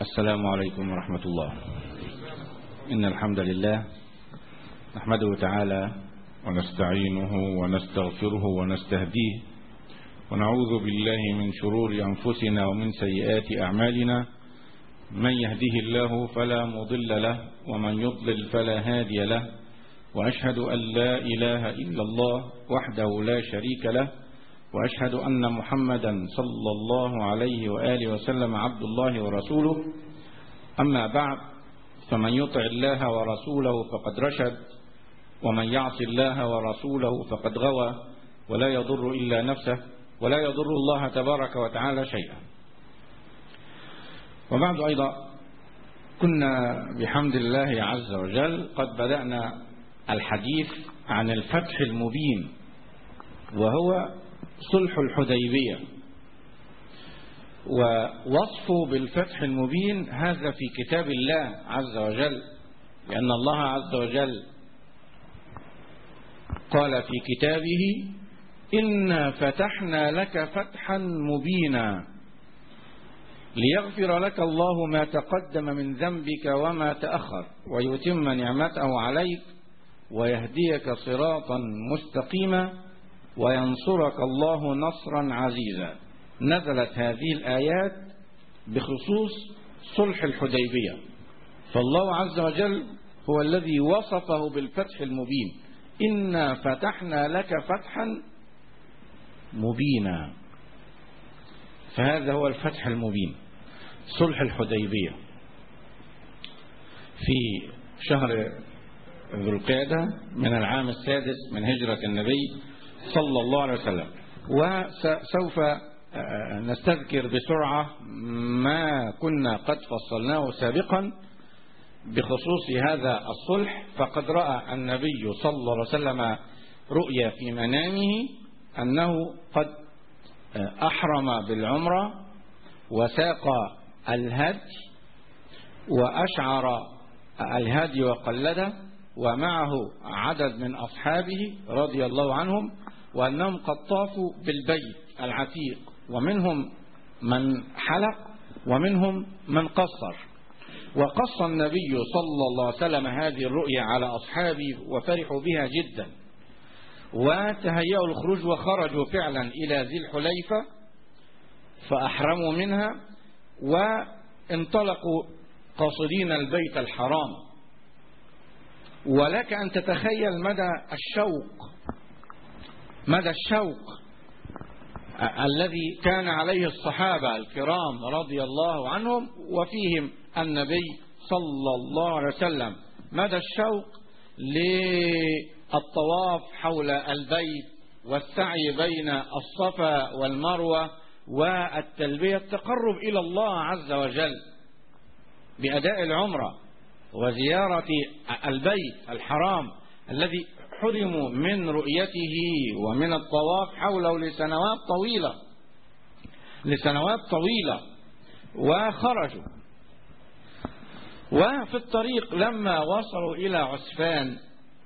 السلام عليكم ورحمة الله إن الحمد لله نحمده تعالى ونستعينه ونستغفره ونستهديه ونعوذ بالله من شرور أنفسنا ومن سيئات أعمالنا من يهده الله فلا مضل له ومن يضلل فلا هادي له وأشهد أن لا إله إلا الله وحده لا شريك له وأشهد أن محمدا صلى الله عليه وآله وسلم عبد الله ورسوله أما بعد فمن يطع الله ورسوله فقد رشد ومن يعص الله ورسوله فقد غوى ولا يضر إلا نفسه ولا يضر الله تبارك وتعالى شيئا وبعد أيضا كنا بحمد الله عز وجل قد بدأنا الحديث عن الفتح المبين وهو صلح الحديبية ووصفه بالفتح المبين هذا في كتاب الله عز وجل لأن الله عز وجل قال في كتابه إنا فتحنا لك فتحا مبينا ليغفر لك الله ما تقدم من ذنبك وما تأخر ويتم نعمته عليك ويهديك صراطا مستقيما وينصرك الله نصرا عزيزا نزلت هذه الآيات بخصوص صلح الحديبية فالله عز وجل هو الذي وصفه بالفتح المبين إنا فتحنا لك فتحا مبينا فهذا هو الفتح المبين صلح الحديبية في شهر ذو القعدة من العام السادس من هجرة النبي صلى الله عليه وسلم وسوف نستذكر بسرعة ما كنا قد فصلناه سابقا بخصوص هذا الصلح فقد رأى النبي صلى الله عليه وسلم رؤيا في منامه أنه قد أحرم بالعمرة وساق الهدي وأشعر الهدي وقلده ومعه عدد من أصحابه رضي الله عنهم وأنهم قد طافوا بالبيت العتيق ومنهم من حلق ومنهم من قصر وقص النبي صلى الله عليه وسلم هذه الرؤيا على أصحابه وفرحوا بها جدا وتهيأوا الخروج وخرجوا فعلا إلى ذي الحليفة فأحرموا منها وانطلقوا قاصدين البيت الحرام ولك أن تتخيل مدى الشوق مدى الشوق الذي كان عليه الصحابة الكرام رضي الله عنهم وفيهم النبي صلى الله عليه وسلم مدى الشوق للطواف حول البيت والسعي بين الصفا والمروة والتلبية التقرب إلى الله عز وجل بأداء العمرة وزيارة البيت الحرام الذي حرموا من رؤيته ومن الطواف حوله لسنوات طويلة لسنوات طويلة وخرجوا وفي الطريق لما وصلوا إلى عسفان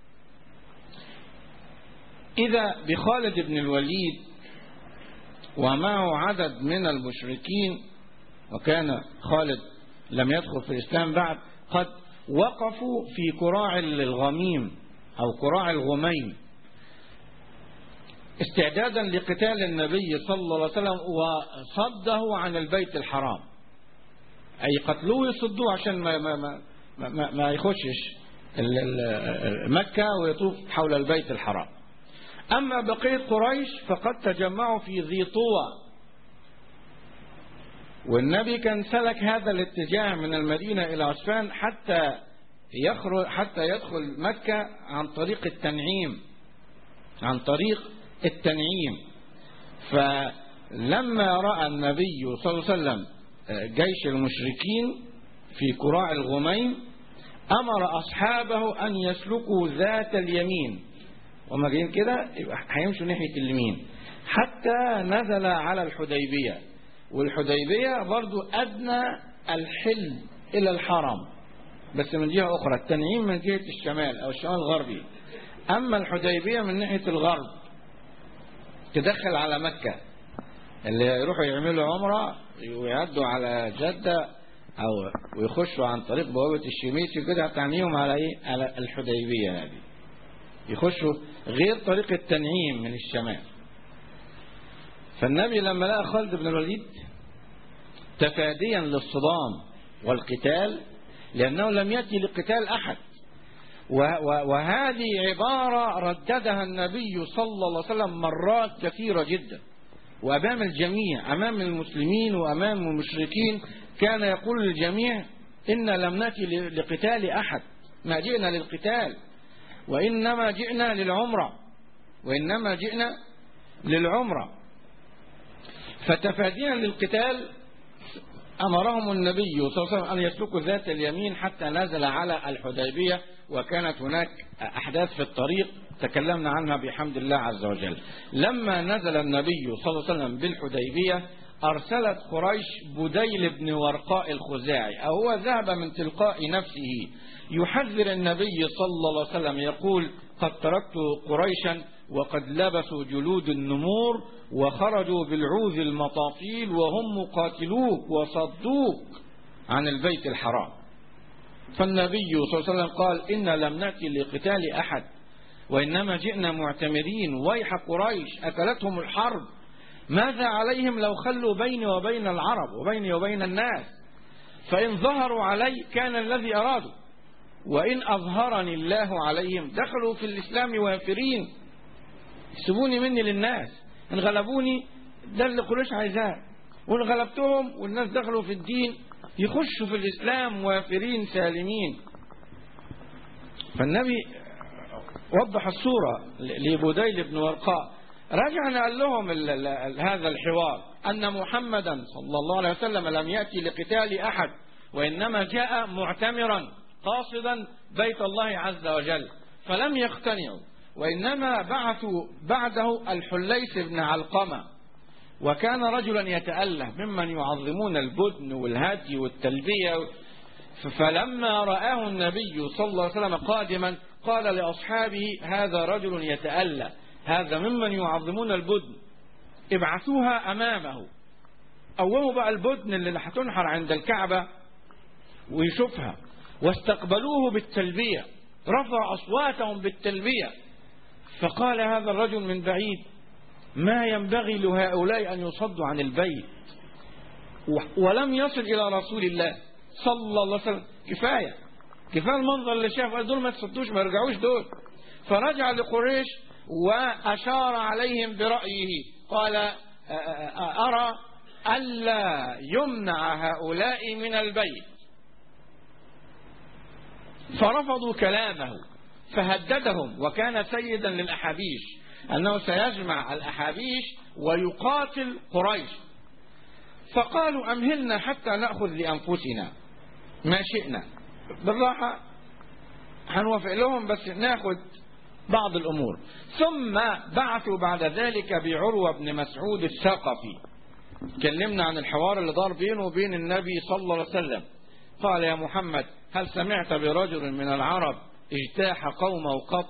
إذا بخالد بن الوليد ومعه عدد من المشركين وكان خالد لم يدخل في الإسلام بعد قد وقفوا في كراع الغميم أو كراع الغميم استعدادا لقتال النبي صلى الله عليه وسلم وصده عن البيت الحرام أي قتلوه يصدوه عشان ما, ما, ما, ما, ما يخشش مكة ويطوف حول البيت الحرام أما بقية قريش فقد تجمعوا في ذي طوى والنبي كان سلك هذا الاتجاه من المدينة إلى عسفان حتى يخرج حتى يدخل مكة عن طريق التنعيم عن طريق التنعيم فلما رأى النبي صلى الله عليه وسلم جيش المشركين في كراع الغميم أمر أصحابه أن يسلكوا ذات اليمين وما جايين كده هيمشوا ناحية اليمين حتى نزل على الحديبية والحديبية برضو أدنى الحل إلى الحرم بس من جهة أخرى التنعيم من جهة الشمال أو الشمال الغربي أما الحديبية من ناحية الغرب تدخل على مكة اللي يروحوا يعملوا عمرة ويعدوا على جدة أو ويخشوا عن طريق بوابة الشميسي كده هتعنيهم على إيه؟ على الحديبية هذه يخشوا غير طريق التنعيم من الشمال فالنبي لما لقى خالد بن الوليد تفاديا للصدام والقتال لأنه لم يأتي لقتال أحد وهذه عبارة رددها النبي صلى الله عليه وسلم مرات كثيرة جدا وأمام الجميع أمام المسلمين وأمام المشركين كان يقول للجميع إن لم نأتي لقتال أحد ما جئنا للقتال وإنما جئنا للعمرة وإنما جئنا للعمرة فتفاديا للقتال أمرهم النبي صلى الله عليه وسلم أن يسلكوا ذات اليمين حتى نزل على الحديبية وكانت هناك أحداث في الطريق تكلمنا عنها بحمد الله عز وجل لما نزل النبي صلى الله عليه وسلم بالحديبية أرسلت قريش بديل بن ورقاء الخزاعي أو هو ذهب من تلقاء نفسه يحذر النبي صلى الله عليه وسلم يقول قد تركت قريشا وقد لبسوا جلود النمور وخرجوا بالعوذ المطاطيل وهم مقاتلوك وصدوك عن البيت الحرام فالنبي صلى الله عليه وسلم قال إن لم نأتي لقتال أحد وإنما جئنا معتمرين ويح قريش أكلتهم الحرب ماذا عليهم لو خلوا بيني وبين العرب وبيني وبين الناس فإن ظهروا علي كان الذي أرادوا وإن أظهرني الله عليهم دخلوا في الإسلام وافرين سيبوني مني للناس إن غلبوني ده اللي قريش عايزاه وإن غلبتهم والناس دخلوا في الدين يخشوا في الإسلام وافرين سالمين فالنبي وضح الصورة لبديل بن ورقاء رجعنا قال لهم ال ال ال هذا الحوار أن محمدا صلى الله عليه وسلم لم يأتي لقتال أحد وإنما جاء معتمرا قاصدا بيت الله عز وجل فلم يقتنعوا وإنما بعثوا بعده الحليس بن علقمة وكان رجلا يتأله ممن يعظمون البدن والهدي والتلبية فلما رآه النبي صلى الله عليه وسلم قادما قال لأصحابه هذا رجل يتألى هذا ممن يعظمون البدن ابعثوها أمامه قوموا بقى البدن اللي هتنحر عند الكعبة ويشوفها واستقبلوه بالتلبية رفع أصواتهم بالتلبية فقال هذا الرجل من بعيد ما ينبغي لهؤلاء أن يصدوا عن البيت ولم يصل إلى رسول الله صلى الله عليه وسلم كفاية كفاية المنظر اللي شاف دول ما تصدوش ما يرجعوش دول فرجع لقريش وأشار عليهم برأيه قال أرى ألا يمنع هؤلاء من البيت فرفضوا كلامه فهددهم وكان سيدا للأحابيش أنه سيجمع الأحابيش ويقاتل قريش فقالوا أمهلنا حتى نأخذ لأنفسنا ما شئنا بالراحة هنوافق لهم بس ناخذ بعض الأمور ثم بعثوا بعد ذلك بعروة بن مسعود الثقفي تكلمنا عن الحوار اللي دار بينه وبين النبي صلى الله عليه وسلم قال يا محمد هل سمعت برجل من العرب اجتاح قومه قط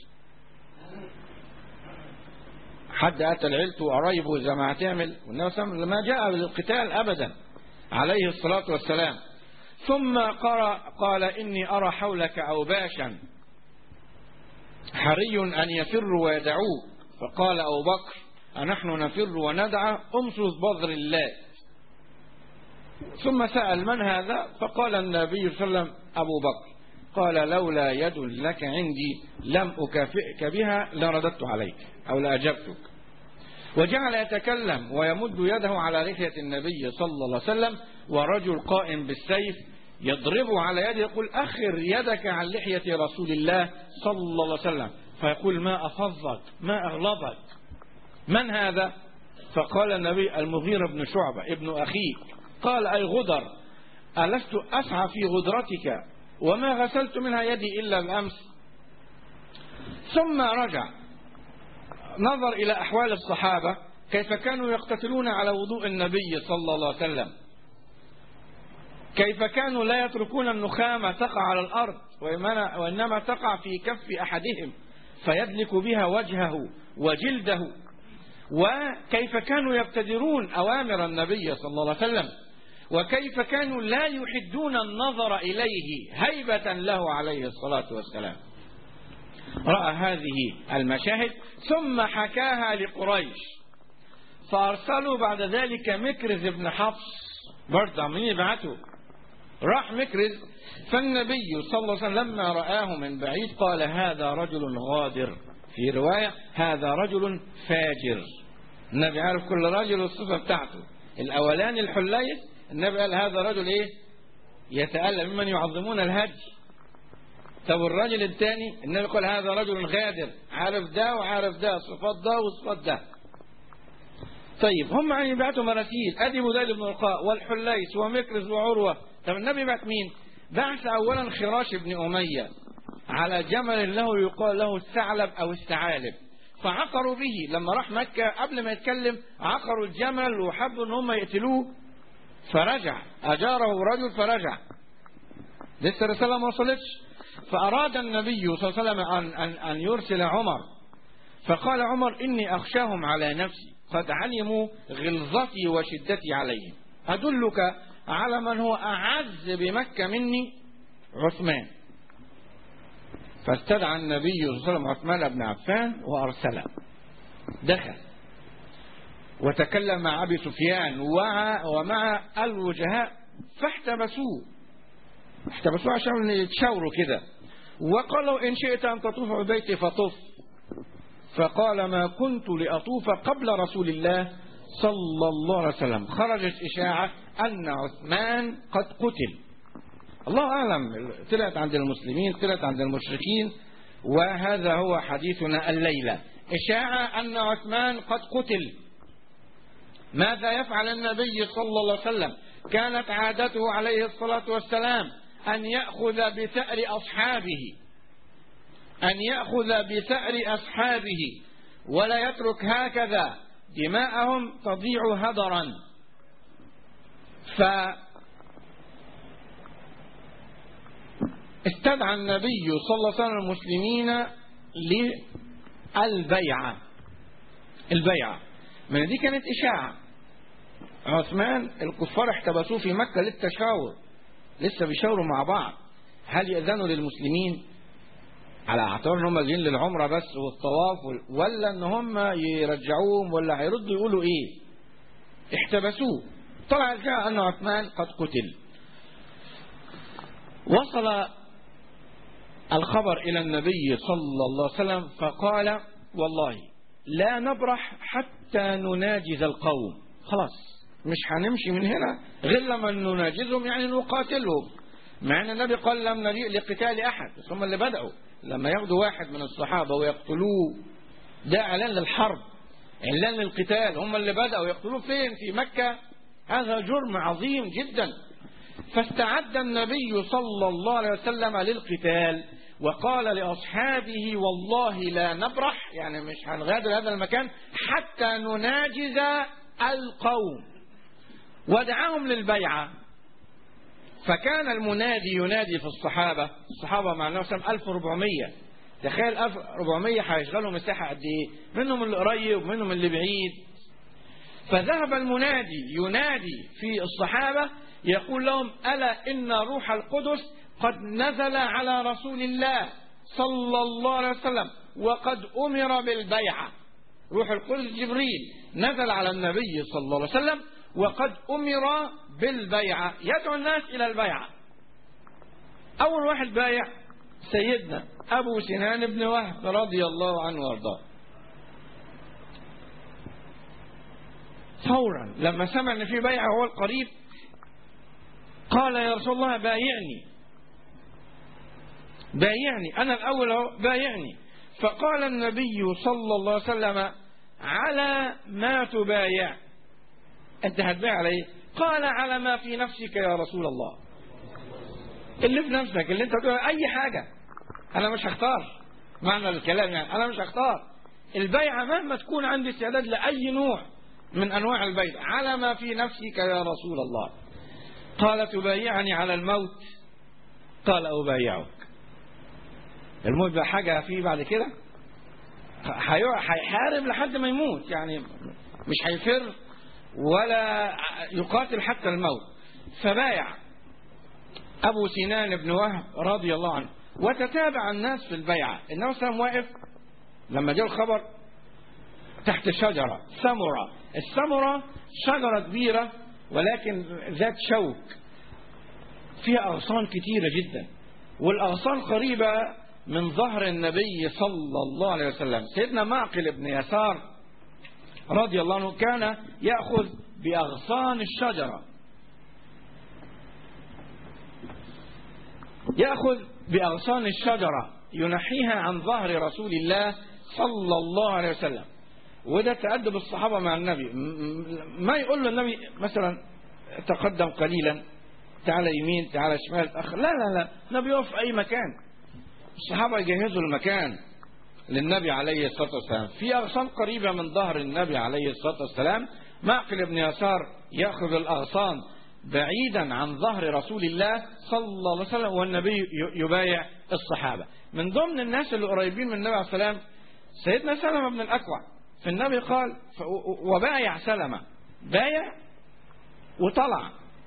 حد قتل عيلته وقرايبه زي ما هتعمل والنبي صلى الله عليه وسلم ما جاء للقتال ابدا عليه الصلاه والسلام ثم قرأ قال اني ارى حولك اوباشا حري ان يفروا ويدعوك فقال ابو بكر أنحن نفر وندعى امصص بذر الله ثم سأل من هذا فقال النبي صلى الله عليه وسلم أبو بكر قال لولا يد لك عندي لم أكافئك بها لرددت عليك أو لأجبتك وجعل يتكلم ويمد يده على لحية النبي صلى الله عليه وسلم ورجل قائم بالسيف يضرب على يده يقول أخر يدك عن لحية رسول الله صلى الله عليه وسلم فيقول ما أفضك ما أغلبك من هذا فقال النبي المغيرة بن شعبة ابن أخيك قال أي غدر ألست أسعى في غدرتك وما غسلت منها يدي إلا الأمس ثم رجع نظر إلى أحوال الصحابة كيف كانوا يقتتلون على وضوء النبي صلى الله عليه وسلم كيف كانوا لا يتركون النخامة تقع على الأرض وإنما تقع في كف أحدهم فيدلك بها وجهه وجلده وكيف كانوا يبتدرون أوامر النبي صلى الله عليه وسلم وكيف كانوا لا يحدون النظر إليه هيبة له عليه الصلاة والسلام رأى هذه المشاهد ثم حكاها لقريش فأرسلوا بعد ذلك مكرز بن حفص برضه عمالين يبعتوا راح مكرز فالنبي صلى الله عليه وسلم لما رآه من بعيد قال هذا رجل غادر في رواية هذا رجل فاجر النبي عارف كل راجل والصفة بتاعته الأولاني الحليس النبي قال هذا رجل إيه يتألم ممن يعظمون الهدي طب الراجل الثاني النبي قال هذا رجل غادر عارف ده وعارف ده صفات ده وصفات ده طيب هم يعني بعتوا مراسيل ادي بديل بن القاء والحليس ومكرز وعروه طب النبي بعت مين؟ بعث اولا خراش بن اميه على جمل له يقال له الثعلب او الثعالب فعقروا به لما راح مكه قبل ما يتكلم عقروا الجمل وحبوا ان هم يقتلوه فرجع اجاره رجل فرجع لسه الرساله ما وصلتش فاراد النبي صلى الله عليه وسلم ان ان, أن يرسل عمر فقال عمر اني اخشاهم على نفسي قد علموا غلظتي وشدتي عليهم أدلك على من هو أعز بمكة مني عثمان فاستدعى النبي صلى الله عليه وسلم عثمان بن عفان وأرسله دخل وتكلم مع أبي سفيان ومع الوجهاء فاحتبسوه احتبسوه عشان يتشاوروا كده وقالوا إن شئت أن تطوف ببيتي فطف فقال ما كنت لأطوف قبل رسول الله صلى الله عليه وسلم خرجت إشاعة أن عثمان قد قتل الله أعلم طلعت عند المسلمين طلعت عند المشركين وهذا هو حديثنا الليلة إشاعة أن عثمان قد قتل ماذا يفعل النبي صلى الله عليه وسلم كانت عادته عليه الصلاة والسلام أن يأخذ بثأر أصحابه أن يأخذ بثأر أصحابه ولا يترك هكذا دماءهم تضيع هدرا ف استدعى النبي صلى الله عليه وسلم المسلمين للبيعة البيعة من دي كانت إشاعة عثمان الكفار احتبسوه في مكة للتشاور لسه بيشاوروا مع بعض هل يأذنوا للمسلمين على اعتبار ان هم جايين للعمره بس والطواف ولا ان هم يرجعوهم ولا هيردوا يقولوا ايه احتبسوه طلع الجاء ان عثمان قد قتل وصل الخبر الى النبي صلى الله عليه وسلم فقال والله لا نبرح حتى نناجز القوم خلاص مش هنمشي من هنا غير لما نناجزهم يعني نقاتلهم مع ان النبي قال لم نجيء لقتال احد بس هم اللي بدأوا لما ياخدوا واحد من الصحابة ويقتلوه ده اعلان للحرب اعلان للقتال هم اللي بدأوا يقتلوه فين في مكة هذا جرم عظيم جدا فاستعد النبي صلى الله عليه وسلم للقتال وقال لأصحابه والله لا نبرح يعني مش هنغادر هذا المكان حتى نناجز القوم ودعاهم للبيعة فكان المنادي ينادي في الصحابة الصحابة مع النبي صلى الله عليه وسلم 1400 تخيل 1400 هيشغلوا مساحة قد ايه منهم اللي قريب ومنهم اللي بعيد فذهب المنادي ينادي في الصحابة يقول لهم ألا إن روح القدس قد نزل على رسول الله صلى الله عليه وسلم وقد أمر بالبيعة روح القدس جبريل نزل على النبي صلى الله عليه وسلم وقد أمر بالبيعة يدعو الناس إلى البيعة أول واحد بايع سيدنا أبو سنان بن وهب رضي الله عنه وارضاه فورا لما سمع ان في بيعه هو القريب قال يا رسول الله بايعني بايعني انا الاول اهو بايعني فقال النبي صلى الله عليه وسلم على ما تبايع انت هتبايع على ايه قال على ما في نفسك يا رسول الله اللي في نفسك اللي انت بتقول اي حاجه انا مش هختار معنى الكلام يعني انا مش هختار البيعه مهما تكون عندي استعداد لاي نوع من انواع البيع على ما في نفسك يا رسول الله قال تبايعني على الموت قال ابايعك الموت بقى حاجه فيه بعد كده هيحارب لحد ما يموت يعني مش هيفر ولا يقاتل حتى الموت فبايع أبو سنان بن وهب رضي الله عنه وتتابع الناس في البيعة النبي صلى الله عليه وسلم واقف لما جاء الخبر تحت شجرة ثمرة الثمرة شجرة كبيرة ولكن ذات شوك فيها أغصان كتيرة جدا والأغصان قريبة من ظهر النبي صلى الله عليه وسلم سيدنا معقل بن يسار رضي الله عنه كان يأخذ بأغصان الشجرة يأخذ بأغصان الشجرة ينحيها عن ظهر رسول الله صلى الله عليه وسلم وده تأدب الصحابة مع النبي ما يقول له النبي مثلا تقدم قليلا تعالى يمين تعالى شمال تأخر لا لا لا النبي يقف في أي مكان الصحابة يجهزوا المكان للنبي عليه الصلاة والسلام في أغصان قريبة من ظهر النبي عليه الصلاة والسلام معقل بن يسار يأخذ الأغصان بعيدا عن ظهر رسول الله صلى الله عليه وسلم والنبي يبايع الصحابة من ضمن الناس اللي قريبين من النبي عليه الصلاة والسلام سيدنا سلمة بن الأكوع فالنبي قال وبايع سلمة بايع وطلع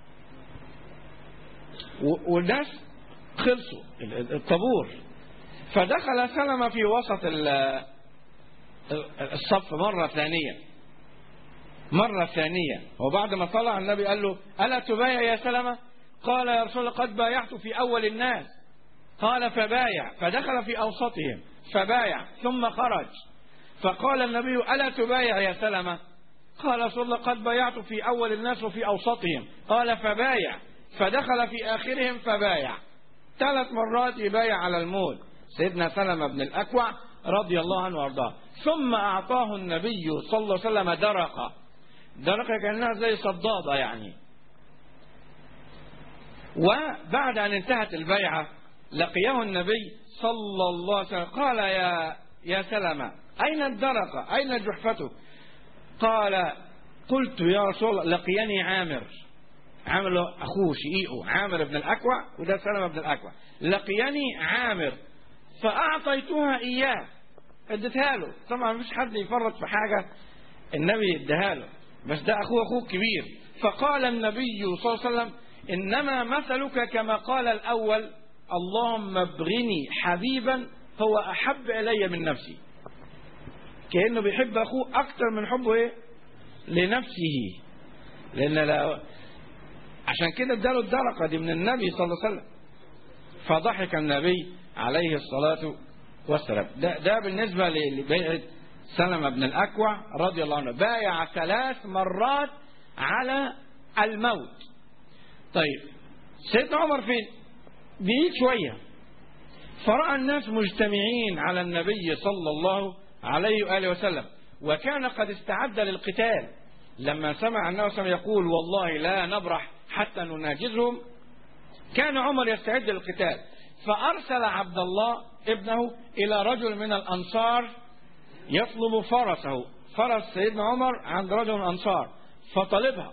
والناس خلصوا الطابور فدخل سلمة في وسط الصف مرة ثانية مرة ثانية وبعد ما طلع النبي قال له ألا تبايع يا سلمة قال يا رسول الله قد بايعت في أول الناس قال فبايع فدخل في أوسطهم فبايع ثم خرج فقال النبي ألا تبايع يا سلمة قال رسول الله قد بايعت في أول الناس وفي أوسطهم قال فبايع فدخل في آخرهم فبايع ثلاث مرات يبايع على الموت سيدنا سلمة بن الأكوع رضي الله عنه وارضاه ثم أعطاه النبي صلى الله عليه وسلم درقة درقة كأنها زي صدادة يعني وبعد أن انتهت البيعة لقيه النبي صلى الله عليه وسلم قال يا يا سلمة أين الدرقة أين جحفته قال قلت يا رسول الله لقيني عامر عامر أخوه شقيقه عامر بن الأكوع وده سلمة بن الأكوع لقيني عامر فأعطيتها إياه اديتها له طبعا مفيش حد يفرط في حاجة النبي اداها له بس ده أخوه أخوه كبير فقال النبي صلى الله عليه وسلم إنما مثلك كما قال الأول اللهم ابغني حبيبا هو أحب إلي من نفسي كأنه بيحب أخوه أكتر من حبه إيه؟ لنفسه لأن لا عشان كده اداله الدرقة دي من النبي صلى الله عليه وسلم فضحك النبي عليه الصلاة والسلام ده, ده بالنسبة لبيعة سلمة بن الأكوع رضي الله عنه بايع ثلاث مرات على الموت طيب سيدنا عمر فين بعيد شوية فرأى الناس مجتمعين على النبي صلى الله عليه وآله وسلم وكان قد استعد للقتال لما سمع النبي صلى الله عليه وسلم يقول والله لا نبرح حتى نناجزهم كان عمر يستعد للقتال فأرسل عبد الله ابنه إلى رجل من الأنصار يطلب فرسه فرس سيدنا عمر عند رجل من الأنصار فطلبها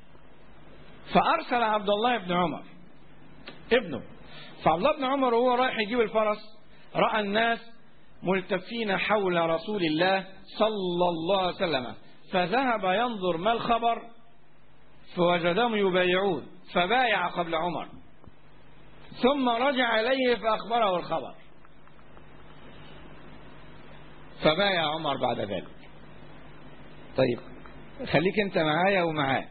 فأرسل عبد الله بن عمر ابنه فعبد الله بن عمر وهو رايح يجيب الفرس رأى الناس ملتفين حول رسول الله صلى الله عليه وسلم فذهب ينظر ما الخبر فوجدهم يبايعون فبايع قبل عمر ثم رجع إليه فأخبره الخبر فبايع عمر بعد ذلك طيب خليك انت معايا ومعاه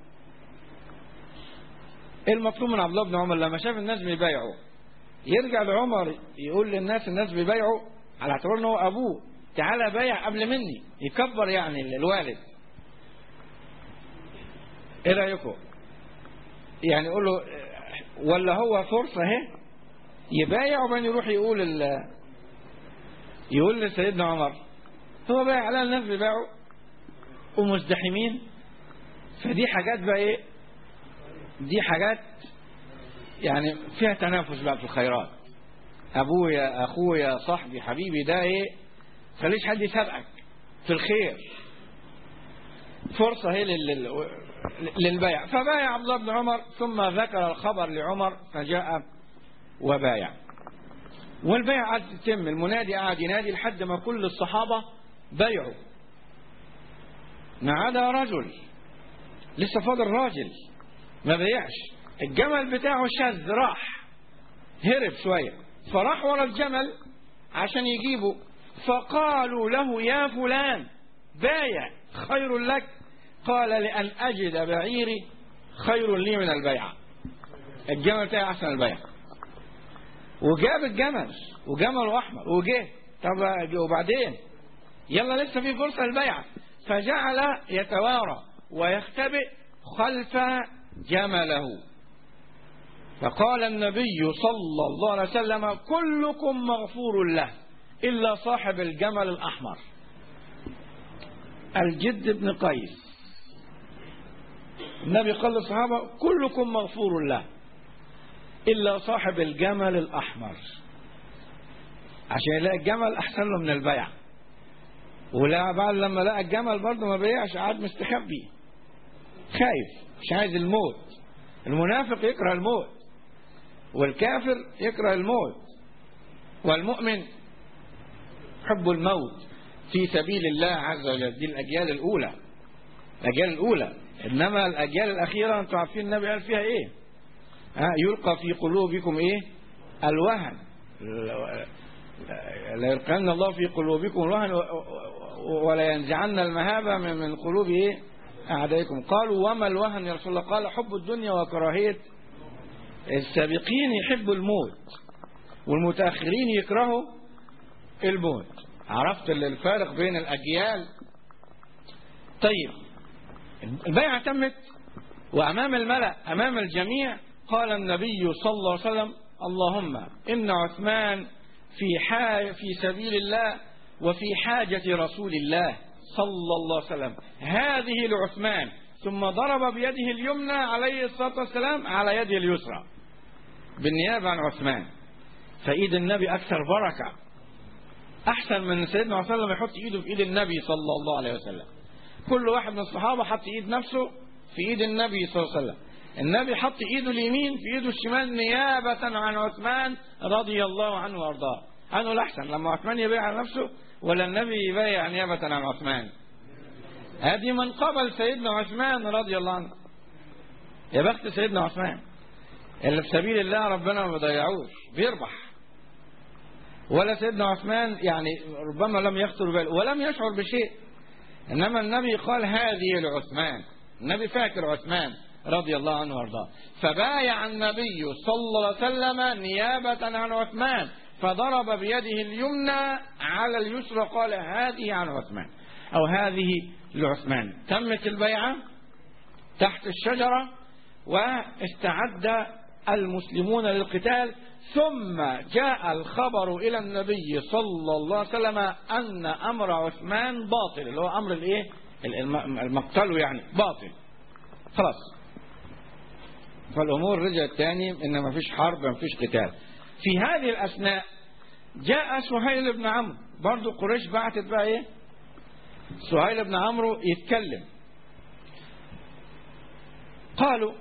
ايه المطلوب من عبد الله بن عمر لما شاف الناس بيبايعوا يرجع لعمر يقول للناس الناس بيبايعوا على اعتبار ان هو ابوه تعالى بايع قبل مني يكبر يعني الوالد ايه رايكم يعني يقول له ولا هو فرصه اهي يبايع وبعدين يروح يقول ال يقول لسيدنا عمر هو بايع على الناس بيباعوا ومزدحمين فدي حاجات بقى ايه دي حاجات يعني فيها تنافس بقى في الخيرات ابويا اخويا صاحبي حبيبي ده ايه خليش حد يسابقك في الخير فرصة هي لل... للبيع فبايع عبد الله بن عمر ثم ذكر الخبر لعمر فجاء وبايع والبيع قعد تتم المنادي قعد ينادي لحد ما كل الصحابة بيعوا ما عدا رجل لسه فاضل راجل ما بيعش الجمل بتاعه شذ راح هرب شوية فراح ورا الجمل عشان يجيبه فقالوا له يا فلان بايع خير لك قال لأن أجد بعيري خير لي من البيعة الجمل بتاعي أحسن البيع وجاب الجمل وجمله أحمر وجه طب وبعدين يلا لسه في فرصة للبيعة فجعل يتوارى ويختبئ خلف جمله فقال النبي صلى الله عليه وسلم كلكم مغفور له إلا صاحب الجمل الأحمر الجد بن قيس النبي قال للصحابة كلكم مغفور له إلا صاحب الجمل الأحمر عشان يلاقي الجمل أحسن له من البيع ولا بعد لما لقى الجمل برضه ما بيعش قعد مستخبي خايف مش عايز الموت المنافق يكره الموت والكافر يكره الموت والمؤمن يحب الموت في سبيل الله عز وجل دي الأجيال الأولى الأجيال الأولى إنما الأجيال الأخيرة أنتم عارفين النبي قال فيها إيه ها يلقى في قلوبكم إيه الوهن لا يلقين الله في قلوبكم الوهن ولا ينزعن المهابة من قلوب إيه أعدائكم قالوا وما الوهن يا رسول الله قال حب الدنيا وكراهية السابقين يحبوا الموت والمتأخرين يكرهوا الموت عرفت الفارق بين الأجيال طيب البيعة تمت وأمام الملأ أمام الجميع قال النبي صلى الله عليه وسلم اللهم إن عثمان في حا في سبيل الله وفي حاجة رسول الله صلى الله عليه وسلم هذه لعثمان ثم ضرب بيده اليمنى عليه الصلاة والسلام على يده اليسرى بالنيابة عن عثمان فإيد النبي أكثر بركة أحسن من سيدنا عليه وسلم يحط إيده في إيد النبي صلى الله عليه وسلم كل واحد من الصحابة حط إيد نفسه في إيد النبي صلى الله عليه وسلم النبي حط إيده اليمين في إيده الشمال نيابة عن عثمان رضي الله عنه وأرضاه أنه الأحسن لما عثمان يبيع على نفسه ولا النبي يبيع نيابة عن عثمان هذه من قبل سيدنا عثمان رضي الله عنه يا بخت سيدنا عثمان اللي في سبيل الله ربنا ما بيضيعوش بيربح ولا سيدنا عثمان يعني ربما لم يخطر باله ولم يشعر بشيء انما النبي قال هذه لعثمان النبي فاكر عثمان رضي الله عنه وارضاه فبايع النبي صلى الله عليه وسلم نيابة عن عثمان فضرب بيده اليمنى على اليسرى قال هذه عن عثمان أو هذه لعثمان تمت البيعة تحت الشجرة واستعد المسلمون للقتال ثم جاء الخبر إلى النبي صلى الله عليه وسلم أن أمر عثمان باطل اللي هو أمر الإيه المقتل يعني باطل خلاص فالأمور رجعت تاني إن ما فيش حرب ما فيش قتال في هذه الأثناء جاء سهيل بن عمرو برضو قريش بعتت بقى إيه سهيل بن عمرو يتكلم قالوا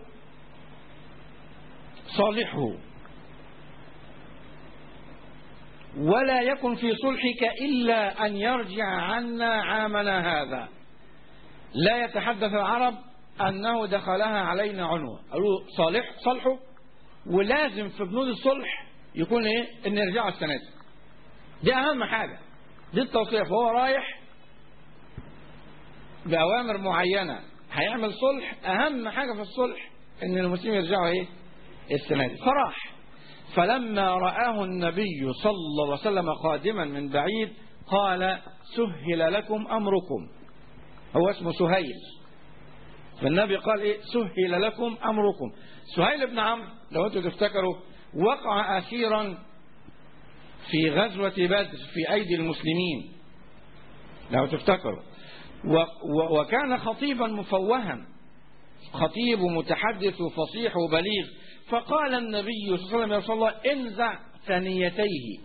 صالحه ولا يكن في صلحك إلا أن يرجع عنا عامنا هذا لا يتحدث العرب أنه دخلها علينا عنوة قالوا صالح صلحه ولازم في بنود الصلح يكون ايه ان يرجعوا السنة دي دي اهم حاجة دي التوصيف وهو رايح بأوامر معينة هيعمل صلح أهم حاجة في الصلح إن المسلمين يرجعوا إيه السنة دي فراح فلما رآه النبي صلى الله عليه وسلم قادما من بعيد قال سهل لكم أمركم هو اسمه سهيل فالنبي قال إيه سهل لكم أمركم سهيل بن عمرو لو أنتم تفتكروا وقع أسيرا في غزوة بدر في أيدي المسلمين لو تفتكروا وكان خطيبا مفوها خطيب ومتحدث وفصيح وبليغ فقال النبي صلى الله عليه وسلم يا رسول الله انزع ثنيتيه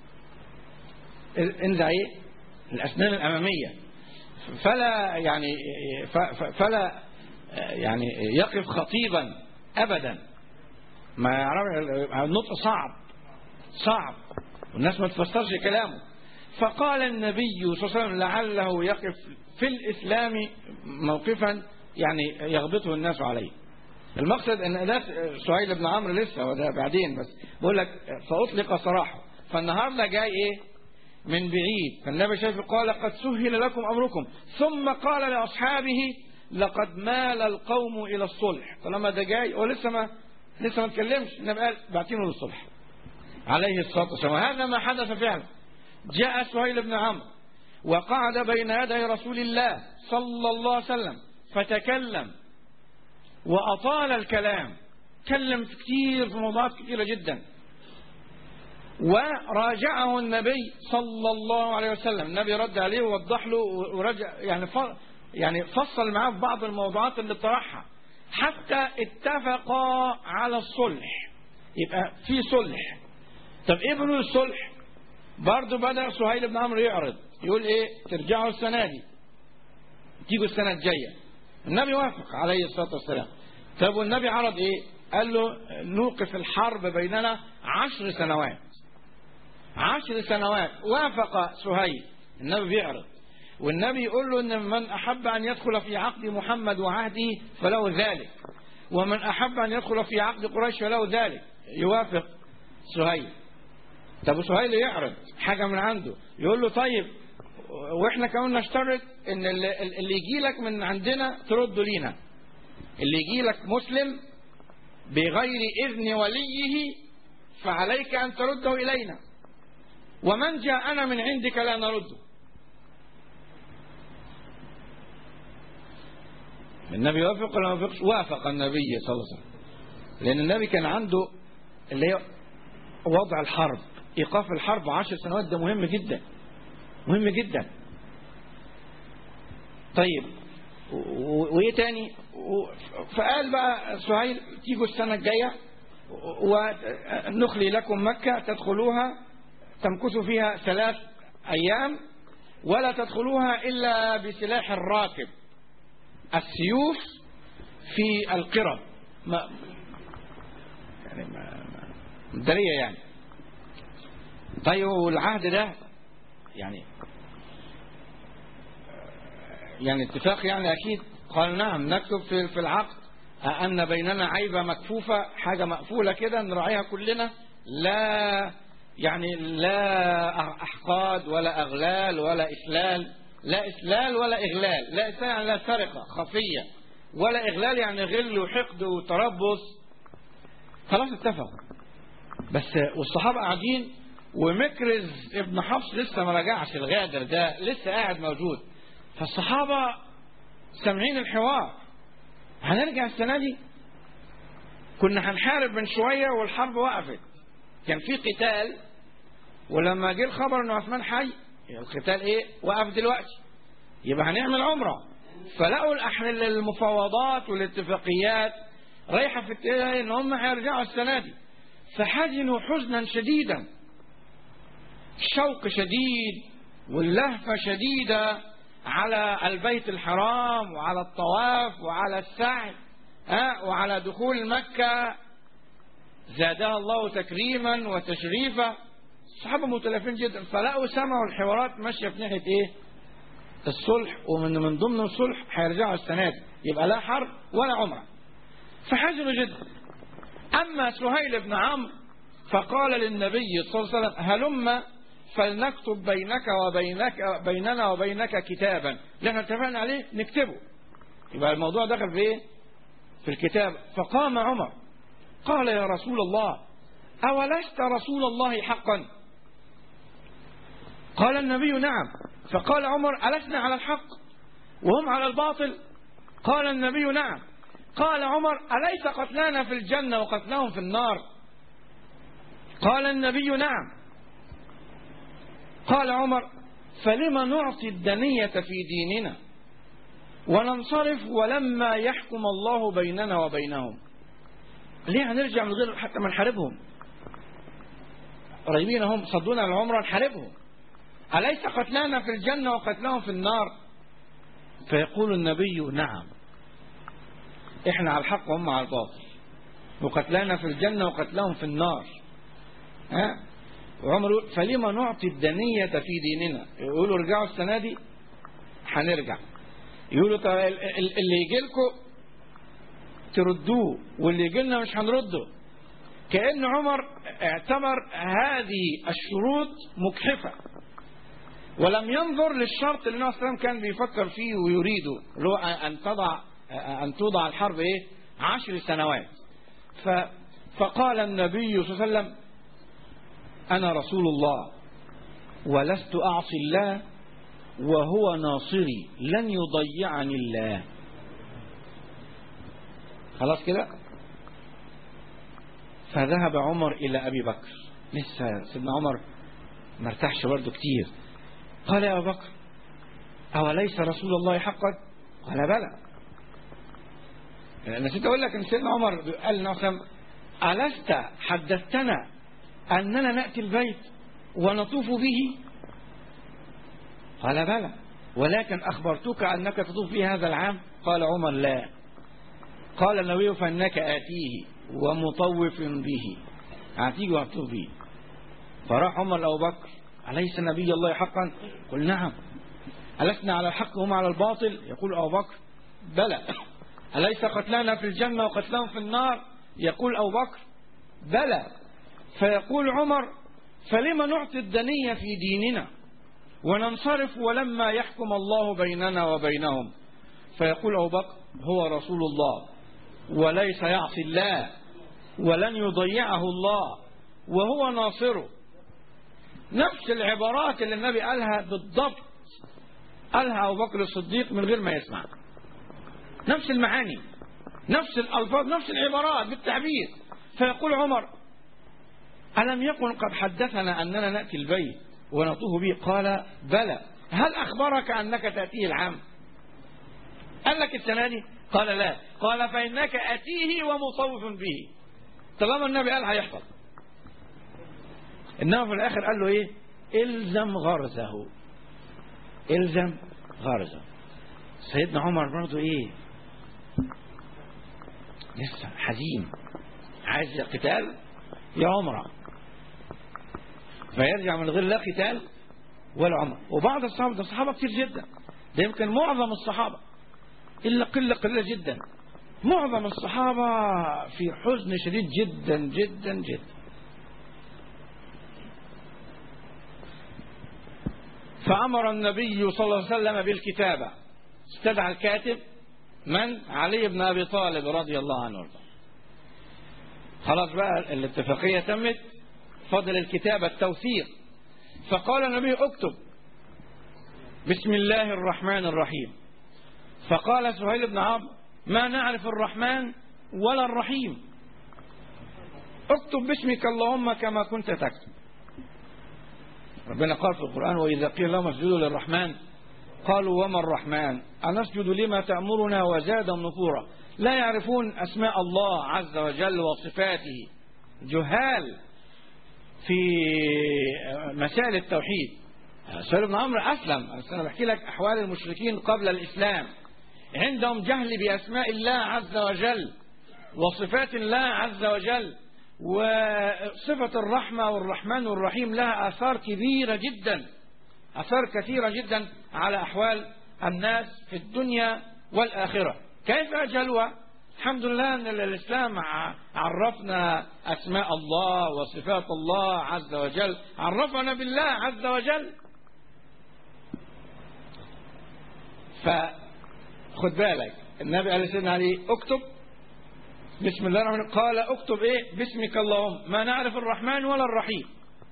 انزع ايه الاسنان الاماميه فلا يعني فلا يعني يقف خطيبا ابدا ما يعرف النطق صعب صعب والناس ما تفسرش كلامه فقال النبي صلى الله عليه وسلم لعله يقف في الإسلام موقفا يعني يغبطه الناس عليه المقصد ان ده سهيل بن عمرو لسه وده بعدين بس بقول لك فاطلق سراحه فالنهارده جاي ايه من بعيد فالنبي شايف قال قد سهل لكم امركم ثم قال لاصحابه لقد مال القوم الى الصلح طالما ده جاي هو لسه ما لسه ما اتكلمش النبي قال بعتينه للصلح عليه الصلاه والسلام هذا ما حدث فعلا جاء سهيل بن عمرو وقعد بين يدي رسول الله صلى الله عليه وسلم فتكلم وأطال الكلام تكلم كثير في موضوعات كثيرة جدا وراجعه النبي صلى الله عليه وسلم النبي رد عليه ووضح له ورجع يعني يعني فصل معاه في بعض الموضوعات اللي طرحها حتى اتفقا على الصلح يبقى في صلح طب ايه بنقول الصلح برضه بدأ سهيل بن عمرو يعرض يقول ايه ترجعوا السنة دي تيجوا السنة الجاية النبي وافق عليه الصلاة والسلام طب والنبي عرض ايه قال له نوقف الحرب بيننا عشر سنوات عشر سنوات وافق سهيل النبي بيعرض والنبي يقول له ان من احب ان يدخل في عقد محمد وعهده فله ذلك ومن احب ان يدخل في عقد قريش فله ذلك يوافق سهيل طب سهيل يعرض حاجه من عنده يقول له طيب واحنا كمان نشترط ان اللي, اللي يجي لك من عندنا ترده لينا اللي يجي لك مسلم بغير اذن وليه فعليك ان ترده الينا ومن جاءنا من عندك لا نرده النبي وافق ولا ما وافقش وافق النبي صلى الله عليه وسلم لان النبي كان عنده اللي هي وضع الحرب ايقاف الحرب عشر سنوات ده مهم جدا مهم جدا طيب وايه تاني فقال بقى سهيل تيجوا السنة الجاية ونخلي لكم مكة تدخلوها تمكثوا فيها ثلاث أيام ولا تدخلوها إلا بسلاح الراكب السيوف في القرب ما يعني ما درية يعني طيب والعهد ده يعني يعني اتفاق يعني أكيد قال نعم نكتب في في العقد أن بيننا عيبة مكفوفة حاجة مقفولة كده نراعيها كلنا لا يعني لا أحقاد ولا أغلال ولا إسلال لا إسلال ولا إغلال لا إسلال يعني لا سرقة خفية ولا إغلال يعني غل وحقد وتربص خلاص اتفقوا بس والصحابة قاعدين ومكرز ابن حفص لسه ما رجعش الغادر ده لسه قاعد موجود فالصحابة سامعين الحوار هنرجع السنة دي كنا هنحارب من شوية والحرب وقفت كان في قتال ولما جه الخبر ان عثمان حي القتال ايه وقف دلوقتي يبقى هنعمل عمرة فلقوا المفاوضات والاتفاقيات رايحة في اتجاه ان هم هيرجعوا السنة دي فحزنوا حزنا شديدا شوق شديد واللهفة شديدة على البيت الحرام وعلى الطواف وعلى السعي ها وعلى دخول مكة زادها الله تكريما وتشريفا الصحابة متلفين جدا فلقوا سمعوا الحوارات ماشية في ناحية ايه الصلح ومن من ضمن الصلح هيرجعوا السنة دي يبقى لا حرب ولا عمرة فحزنوا جدا أما سهيل بن عمرو فقال للنبي صلى الله عليه وسلم هلم فلنكتب بينك وبينك بيننا وبينك كتابا اللي احنا اتفقنا عليه نكتبه يبقى الموضوع دخل في ايه في الكتاب فقام عمر قال يا رسول الله أولست رسول الله حقا قال النبي نعم فقال عمر ألسنا على الحق وهم على الباطل قال النبي نعم قال عمر أليس قتلانا في الجنة وقتلهم في النار قال النبي نعم قال عمر فلما نعطي الدنية في ديننا وننصرف ولما يحكم الله بيننا وبينهم ليه هنرجع من غير حتى ما نحاربهم قريبين هم صدونا العمرة نحاربهم أليس قتلانا في الجنة وقتلهم في النار فيقول النبي نعم احنا على الحق وهم على الباطل وقتلانا في الجنة وقتلهم في النار ها وعمر يقول فلما نعطي الدنية في ديننا يقولوا ارجعوا السنة دي هنرجع يقولوا طب اللي يجي لكم تردوه واللي يجي لنا مش هنرده كأن عمر اعتبر هذه الشروط مكحفة ولم ينظر للشرط اللي النبي صلى الله عليه وسلم كان بيفكر فيه ويريده اللي هو أن تضع أن توضع الحرب إيه؟ عشر سنوات ف فقال النبي صلى الله عليه وسلم أنا رسول الله ولست أعصي الله وهو ناصري لن يضيعني الله خلاص كده فذهب عمر إلى أبي بكر لسه سيدنا عمر ما ارتاحش برضه كتير قال يا أبو بكر أوليس رسول الله حقا قال بلى نسيت أقول لك أن سيدنا عمر قال لنا ألست حدثتنا أننا نأتي البيت ونطوف به قال بلى ولكن أخبرتك أنك تطوف به هذا العام قال عمر لا قال النبي فإنك آتيه ومطوف به آتيه ومطوف به فراح عمر لأبو بكر أليس نبي الله حقا قل نعم ألسنا على الحق وهم على الباطل يقول أبو بكر بلى أليس قتلانا في الجنة وقتلهم في النار يقول أبو بكر بلى فيقول عمر فلما نعطي الدنية في ديننا وننصرف ولما يحكم الله بيننا وبينهم فيقول أبو بكر هو رسول الله وليس يعصي الله ولن يضيعه الله وهو ناصره نفس العبارات اللي النبي قالها بالضبط قالها أبو بكر الصديق من غير ما يسمع نفس المعاني نفس الألفاظ نفس العبارات بالتعبير فيقول عمر ألم يكن قد حدثنا أننا نأتي البيت ونطوف به قال بلى هل أخبرك أنك تأتيه العام قال لك السنة دي قال لا قال فإنك أتيه ومطوف به طالما النبي قال هيحصل إنما في الآخر قال له إيه إلزم غرزه إلزم غرزه سيدنا عمر برضه إيه لسه حزين عايز قتال يا عمره فيرجع من غير لا قتال ولا عمره وبعض الصحابة ده صحابة كتير جدا ده يمكن معظم الصحابة إلا قلة قليلة جدا معظم الصحابة في حزن شديد جدا جدا جدا فأمر النبي صلى الله عليه وسلم بالكتابة استدعى الكاتب من علي بن أبي طالب رضي الله عنه وارضاه خلاص بقى الاتفاقية تمت فضل الكتابة التوثيق فقال النبي اكتب بسم الله الرحمن الرحيم فقال سهيل بن عمرو ما نعرف الرحمن ولا الرحيم اكتب باسمك اللهم كما كنت تكتب ربنا قال في القرآن وإذا قيل لهم اسجدوا للرحمن قالوا وما الرحمن أنسجد لما تأمرنا وزادهم نفورا لا يعرفون أسماء الله عز وجل وصفاته جهال في مسائل التوحيد سهيل بن عمرو أسلم أنا بحكي لك أحوال المشركين قبل الإسلام عندهم جهل بأسماء الله عز وجل وصفات الله عز وجل وصفة الرحمة والرحمن والرحيم لها آثار كبيرة جدا آثار كثيرة جدا على أحوال الناس في الدنيا والآخرة كيف أجهلوها الحمد لله أن الإسلام عرفنا أسماء الله وصفات الله عز وجل عرفنا بالله عز وجل فخد بالك النبي قال سيدنا علي اكتب بسم الله الرحمن الرحيم قال اكتب ايه باسمك اللهم ما نعرف الرحمن ولا الرحيم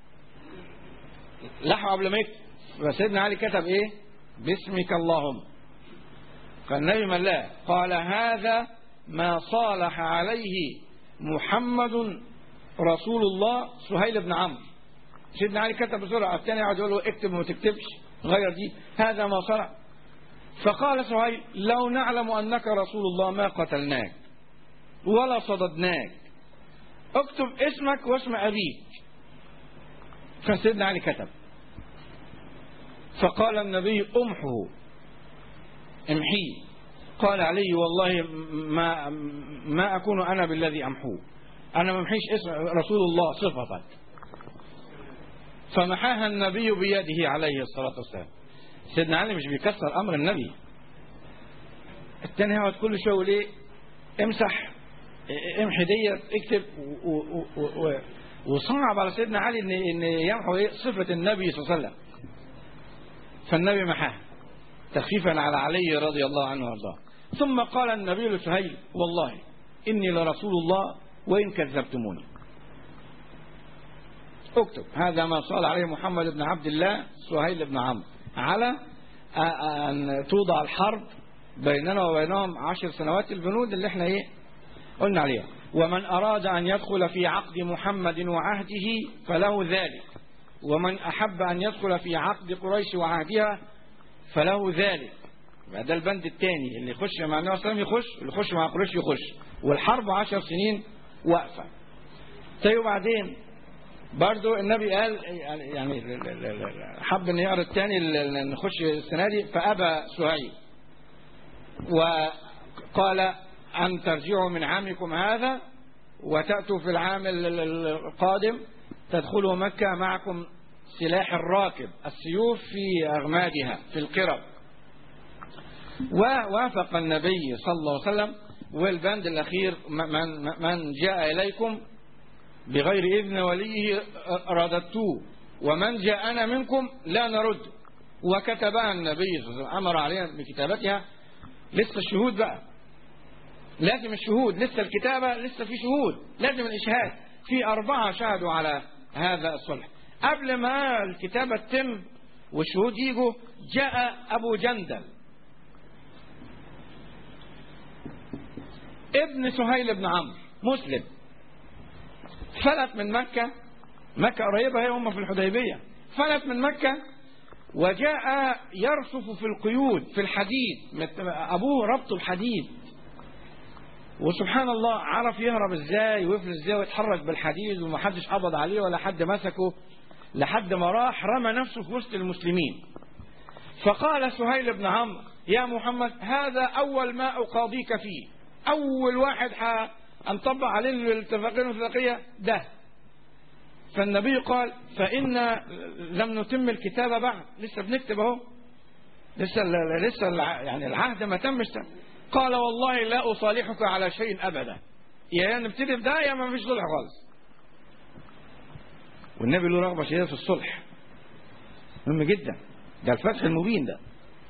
لحظة قبل ما يكتب فسيدنا علي كتب ايه باسمك اللهم قال النبي من لا قال هذا ما صالح عليه محمد رسول الله سهيل بن عمرو سيدنا علي كتب بسرعة الثاني يقعد يقول له اكتب وما تكتبش غير دي هذا ما صالح فقال سهيل لو نعلم أنك رسول الله ما قتلناك ولا صددناك اكتب اسمك واسم أبيك فسيدنا علي كتب فقال النبي امحه امحيه قال علي والله ما ما أكون أنا بالذي أمحوه أنا ما امحيش اسم رسول الله صفة فمحاها النبي بيده عليه الصلاة والسلام سيدنا علي مش بيكسر أمر النبي التاني هيقعد كل شويه يقول ايه امسح امحي ديت اكتب و- و- و- و- وصعب على سيدنا علي ان ان يمحو ايه صفه النبي صلى الله عليه وسلم فالنبي محاها تخفيفا على علي رضي الله عنه وارضاه ثم قال النبي لسهيل والله اني لرسول الله وان كذبتموني اكتب هذا ما صال عليه محمد بن عبد الله سهيل بن عمرو على أ- ان توضع الحرب بيننا وبينهم عشر سنوات البنود اللي احنا ايه قلنا عليها ومن اراد ان يدخل في عقد محمد وعهده فله ذلك ومن احب ان يدخل في عقد قريش وعهدها فله ذلك يبقى ده البند الثاني اللي يخش مع النبي صلى الله عليه وسلم يخش اللي يخش مع قريش يخش والحرب عشر سنين واقفه طيب وبعدين برضو النبي قال يعني يعني ال- ال- ال- حب ان يقرا الثاني نخش السنه دي فابى سهيل وقال ان ترجعوا من عامكم هذا وتاتوا في العام ال- ال- القادم تدخلوا مكه معكم سلاح الراكب السيوف في اغمادها في القرب ووافق النبي صلى الله عليه وسلم والبند الاخير من من جاء اليكم بغير إذن وليه رددتوه ومن جاءنا منكم لا نرد وكتبها النبي صلى الله عليه وسلم أمر علينا بكتابتها لسه الشهود بقى لازم الشهود لسه الكتابة لسه في شهود لازم الإشهاد في أربعة شهدوا على هذا الصلح قبل ما الكتابة تتم والشهود يجوا جاء أبو جندل ابن سهيل بن عمرو مسلم فلت من مكة مكة قريبة هي هم في الحديبية فلت من مكة وجاء يرصف في القيود في الحديد مت- أبوه ربط الحديد وسبحان الله عرف يهرب ازاي ويفلت ازاي ويتحرك بالحديد ومحدش قبض عليه ولا حد مسكه لحد ما راح رمى نفسه في وسط المسلمين فقال سهيل بن عمرو يا محمد هذا أول ما أقاضيك فيه أول واحد ح- هنطبق عليه الاتفاقين الوثاقية ده فالنبي قال فإن لم نتم الكتابة بعد لسه بنكتب اهو لسه ال- لسه الع- يعني العهد ما تمش قال والله لا أصالحك على شيء أبدا يا نبتدي في ده يا ما فيش صلح خالص والنبي له رغبة شديدة في الصلح مهم جدا ده الفتح المبين ده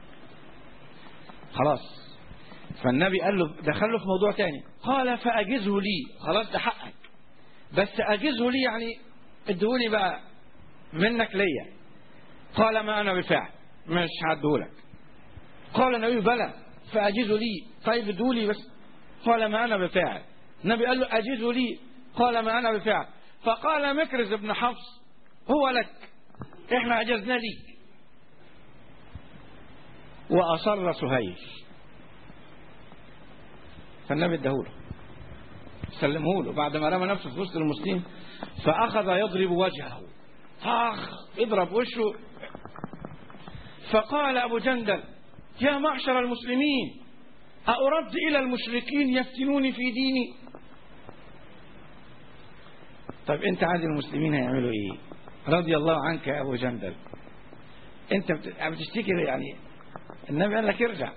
خلاص فالنبي قال له دخله في موضوع تاني قال فأجزه لي خلاص ده حقك بس أجزه لي يعني ادهولي بقى منك ليا قال ما أنا بفاعل مش هديهولك قال النبي بلى فأجزه لي طيب ادهولي بس قال ما أنا بفاعل النبي قال له أجزه لي قال ما أنا بفاعل فقال مكرز بن حفص هو لك احنا أجزنا ليك وأصر سهيل فالنبي اداهوله سلمه له بعد ما رمى نفسه في وسط المسلمين فأخذ يضرب وجهه آخ اضرب وشه فقال أبو جندل يا معشر المسلمين أأرد إلى المشركين يفتنوني في ديني طيب أنت عاد المسلمين هيعملوا إيه رضي الله عنك يا أبو جندل أنت بت- بتشتكي يعني النبي قال لك ارجع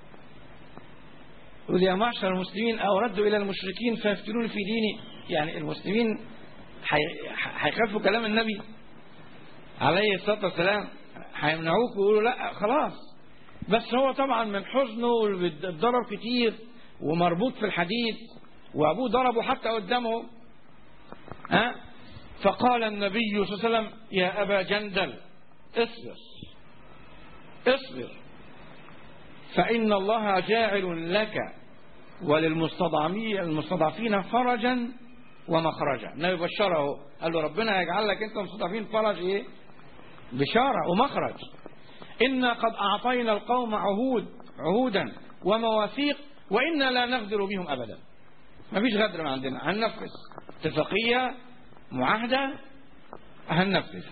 يقول يا معشر المسلمين أو ردوا إلى المشركين فيفتنون في ديني يعني المسلمين حي- هيخالفوا كلام النبي عليه الصلاة والسلام هيمنعوك ويقولوا لا خلاص بس هو طبعا من حزنه اتضرب كتير ومربوط في الحديد وأبوه ضربه حتى قدامه ها فقال النبي صلى الله عليه وسلم يا أبا جندل اصبر اصبر فإن الله جاعل لك وللمستضعفين المستضعفين فرجا ومخرجا النبي بشره قال له ربنا يجعل لك انت مستضعفين فرج ايه بشارة ومخرج إنا قد أعطينا القوم عهود عهودا ومواثيق وإنا لا نغدر بهم أبدا ما فيش غدر ما عندنا هننفذ اتفاقية معاهدة هننفذ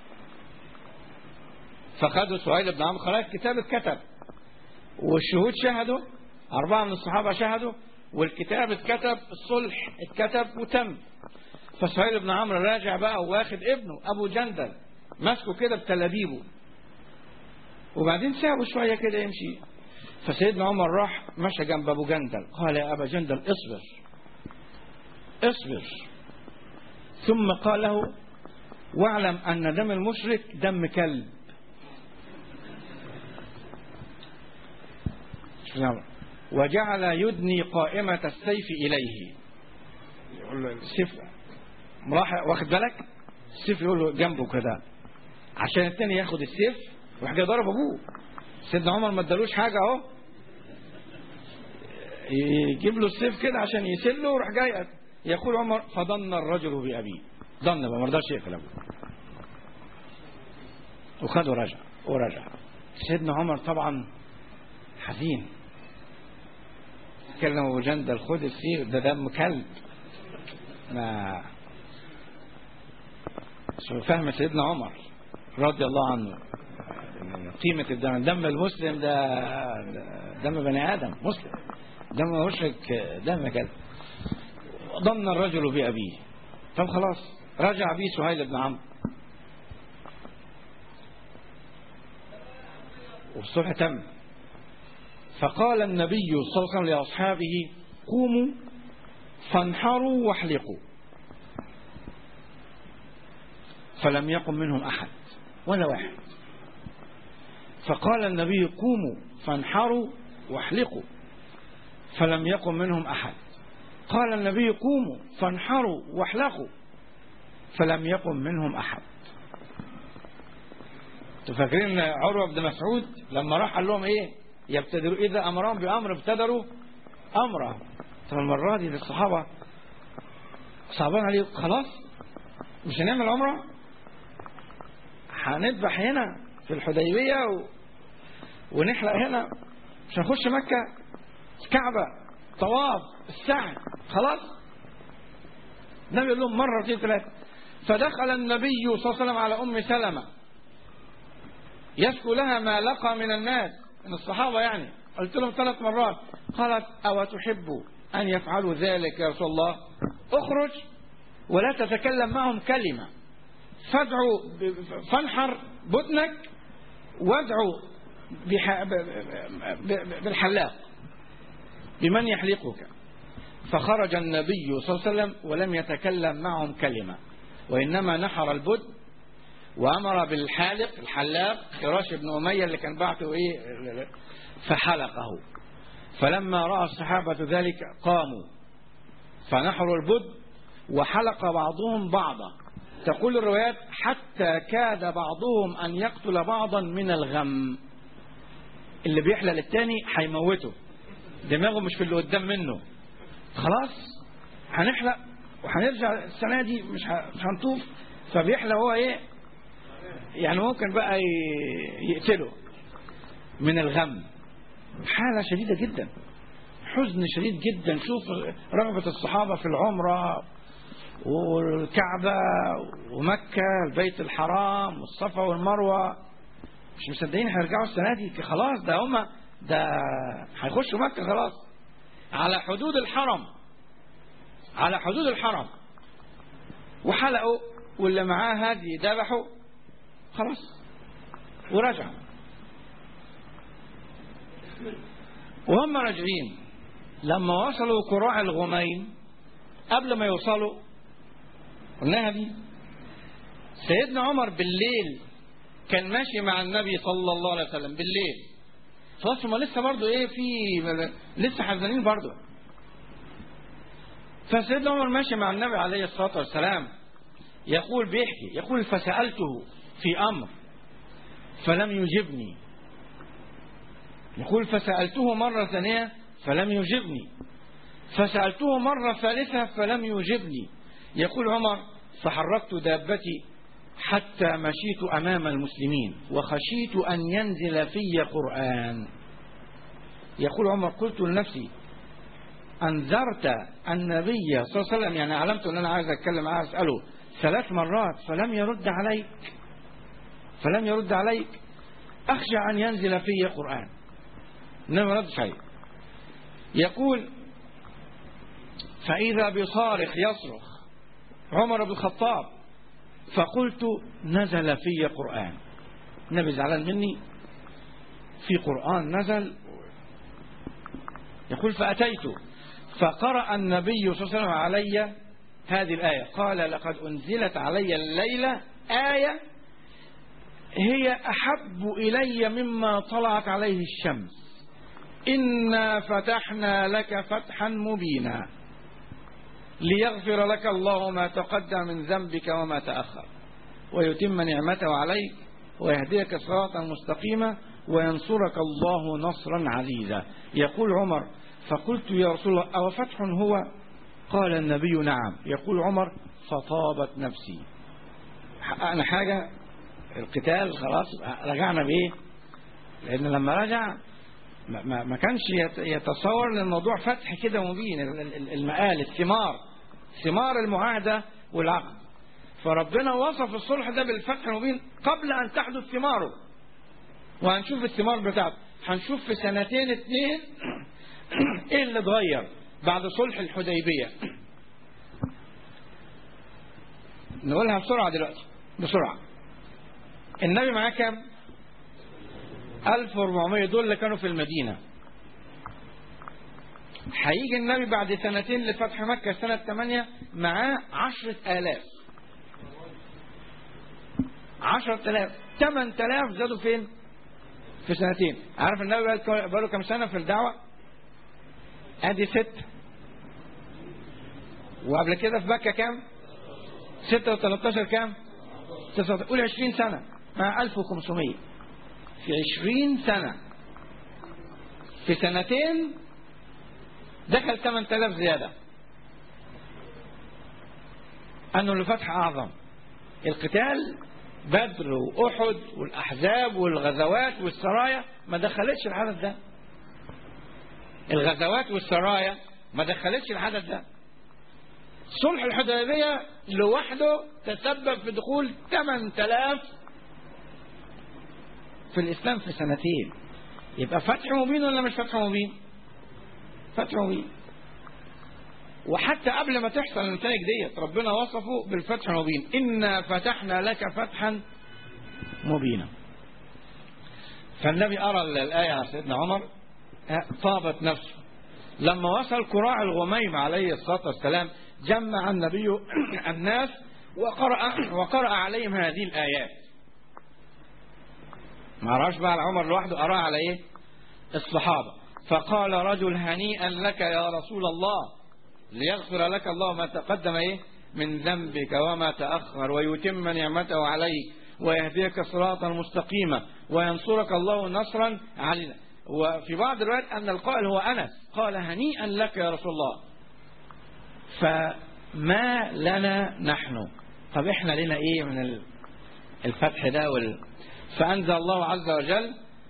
فخدوا سهيل بن عمرو خلاص الكتاب اتكتب والشهود شهدوا أربعة من الصحابة شهدوا والكتاب اتكتب الصلح اتكتب وتم فسهيل بن عمرو راجع بقى واخد ابنه أبو جندل ماسكه كده بتلابيبه وبعدين سابه شوية كده يمشي فسيدنا عمر راح مشى جنب أبو جندل قال يا أبا جندل اصبر اصبر ثم قال له واعلم أن دم المشرك دم كلب وجعل يدني قائمة السيف إليه يقول له السيف راح واخد بالك السيف يقول له جنبه كده عشان التاني ياخد السيف وراح جاي ضرب ابوه سيدنا عمر ما ادالوش حاجه اهو يجيب له السيف كده عشان يسله وراح جاي يقول عمر فضن الرجل بأبيه ضن بقى ما رضاش يقفل ابوه وخده ورجع ورجع سيدنا عمر طبعا حزين كلم ابو جندل خد السيف ده دم كلب ما شو فهم سيدنا عمر رضي الله عنه قيمة الدم دم المسلم ده دم بني آدم مسلم دم مشرك دم كلب ضمن الرجل بأبيه طب خلاص رجع بيه سهيل بن عمرو والصلح تم فقال النبي صلى الله عليه وسلم لأصحابه قوموا فانحروا واحلقوا فلم يقم منهم أحد ولا واحد فقال النبي قوموا فانحروا واحلقوا فلم يقم منهم أحد قال النبي قوموا فانحروا واحلقوا فلم يقم منهم أحد تفكرين عروة بن مسعود لما راح قال لهم ايه يبتدروا اذا امرهم بامر ابتدروا امره طب المره دي للصحابه صعبان عليه خلاص مش هنعمل عمره هنذبح هنا في الحديبيه و... ونحلق هنا مش هنخش مكه الكعبه طواف السعي خلاص النبي يقول لهم مره اثنين ثلاثه فدخل النبي صلى الله عليه وسلم على ام سلمه يشكو لها ما لقى من الناس من الصحابة يعني قلت لهم ثلاث مرات قالت أو تحب أن يفعلوا ذلك يا رسول الله اخرج ولا تتكلم معهم كلمة فادعوا فانحر بدنك وادعوا بالحلاق بمن يحلقك فخرج النبي صلى الله عليه وسلم ولم يتكلم معهم كلمة وإنما نحر البد وأمر بالحالق الحلاق خراش بن أمية اللي كان بعته إيه فحلقه فلما رأى الصحابة ذلك قاموا فنحروا البد وحلق بعضهم بعضا تقول الروايات حتى كاد بعضهم أن يقتل بعضا من الغم اللي بيحلق للتاني هيموته دماغه مش في اللي قدام منه خلاص هنحلق وهنرجع السنة دي مش مش هنطوف فبيحلق هو ايه يعني ممكن بقى يقتله من الغم حالة شديدة جدا حزن شديد جدا شوف رغبة الصحابة في العمرة والكعبة ومكة البيت الحرام والصفا والمروة مش مصدقين هيرجعوا السنة دي خلاص ده هما ده هيخشوا مكة خلاص على حدود الحرم على حدود الحرم وحلقوا واللي معاه هدي ذبحوا خلاص ورجعوا وهم راجعين لما وصلوا قراع الغمين قبل ما يوصلوا قلناها دي سيدنا عمر بالليل كان ماشي مع النبي صلى الله عليه وسلم بالليل خلاص هما لسه برضه ايه في لسه حزنين برضه فسيدنا عمر ماشي مع النبي عليه الصلاه والسلام يقول بيحكي يقول فسالته في امر فلم يجبني يقول فسالته مره ثانيه فلم يجبني فسالته مره ثالثه فلم يجبني يقول عمر فحركت دابتي حتى مشيت امام المسلمين وخشيت ان ينزل في قران يقول عمر قلت لنفسي انذرت النبي صلى الله عليه وسلم يعني علمت ان انا عايز اتكلم معاه اساله ثلاث مرات فلم يرد عليك فلم يرد عليك اخشى ان ينزل في قران انما رد شيء يقول فاذا بصارخ يصرخ عمر بن الخطاب فقلت نزل في قرآن النبي زعلان مني في قرآن نزل يقول فأتيت فقرأ النبي صلى الله عليه وسلم علي هذه الآية قال لقد أنزلت علي الليلة آية هي أحب إلي مما طلعت عليه الشمس إنا فتحنا لك فتحا مبينا ليغفر لك الله ما تقدم من ذنبك وما تأخر ويتم نعمته عليك ويهديك صراطا مستقيما وينصرك الله نصرا عزيزا يقول عمر فقلت يا رسول الله أو فتح هو قال النبي نعم يقول عمر فطابت نفسي حققنا حاجة القتال خلاص رجعنا بإيه لأن لما رجع ما, ما كانش يتصور للموضوع فتح كده مبين المآل الثمار ثمار المعاهدة والعقد فربنا وصف الصلح ده بالفتح المبين قبل أن تحدث ثماره وهنشوف الثمار بتاعته هنشوف في سنتين اتنين ايه اللي اتغير بعد صلح الحديبية نقولها بسرعة دلوقتي بسرعة النبي معاه كام 1400 دول اللي كانوا في المدينة هيجي النبي بعد سنتين لفتح مكة سنة 8 معاه 10000 10000 8000 زادوا فين في سنتين عارف النبي بقاله كام سنة في الدعوة ادي ست وقبل كده في مكة كام 6 و13 كام قول 20 سنة مع 1500 في 20 سنة في سنتين دخل 8000 زيادة أنه الفتح أعظم القتال بدر وأحد والأحزاب والغزوات والسرايا ما دخلتش العدد ده الغزوات والسرايا ما دخلتش العدد ده صلح الحديبية لوحده تسبب في دخول 8000 في الإسلام في سنتين يبقى فتح مبين ولا مش فتح مبين فتح مبين وحتى قبل ما تحصل النتائج ديت ربنا وصفه بالفتح المبين إنا فتحنا لك فتحا مبينا فالنبي أرى الآية على سيدنا عمر طابت نفسه لما وصل كراع الغميم عليه الصلاة والسلام جمع النبي الناس وقرأ, وقرأ عليهم هذه الآيات ما قراش بقى على عمر لوحده قراها على ايه الصحابة فقال رجل هنيئا لك يا رسول الله ليغفر لك الله ما تقدم ايه من ذنبك وما تأخر ويتم نعمته عليك ويهديك صراطا مستقيما وينصرك الله نصرا علينا وفي بعض الروايات أن القائل هو أنس قال هنيئا لك يا رسول الله فما لنا نحن طب احنا لنا ايه من الفتح ده وال... فأنزل الله عز وجل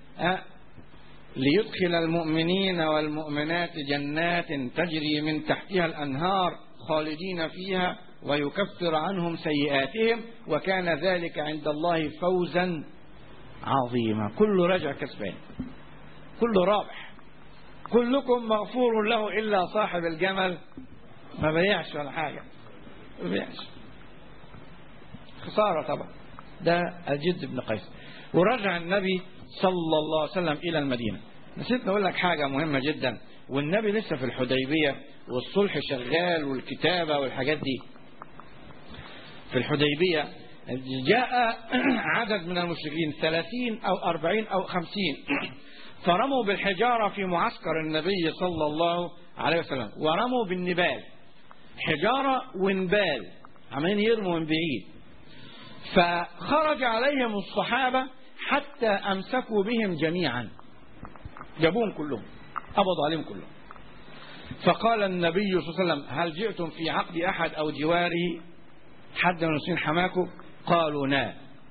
ليدخل المؤمنين والمؤمنات جنات تجري من تحتها الأنهار خالدين فيها ويكفر عنهم سيئاتهم وكان ذلك عند الله فوزا عظيما كل رجع كسبان كل رابح كلكم مغفور له إلا صاحب الجمل ما بيعش ولا حاجة ما بيعش خسارة طبعا ده الجد بن قيس ورجع النبي صلى الله عليه وسلم إلى المدينة نسيت نقول لك حاجة مهمة جدا والنبي لسه في الحديبية والصلح شغال والكتابة والحاجات دي في الحديبية جاء عدد من المشركين ثلاثين أو أربعين أو خمسين فرموا بالحجارة في معسكر النبي صلى الله عليه وسلم ورموا بالنبال حجارة ونبال عمالين يرموا من بعيد فخرج عليهم الصحابة حتى أمسكوا بهم جميعا جابوهم كلهم قبضوا عليهم كلهم فقال النبي صلى الله عليه وسلم هل جئتم في عقد أحد أو جواره حد من المسلمين حماكم قالوا نا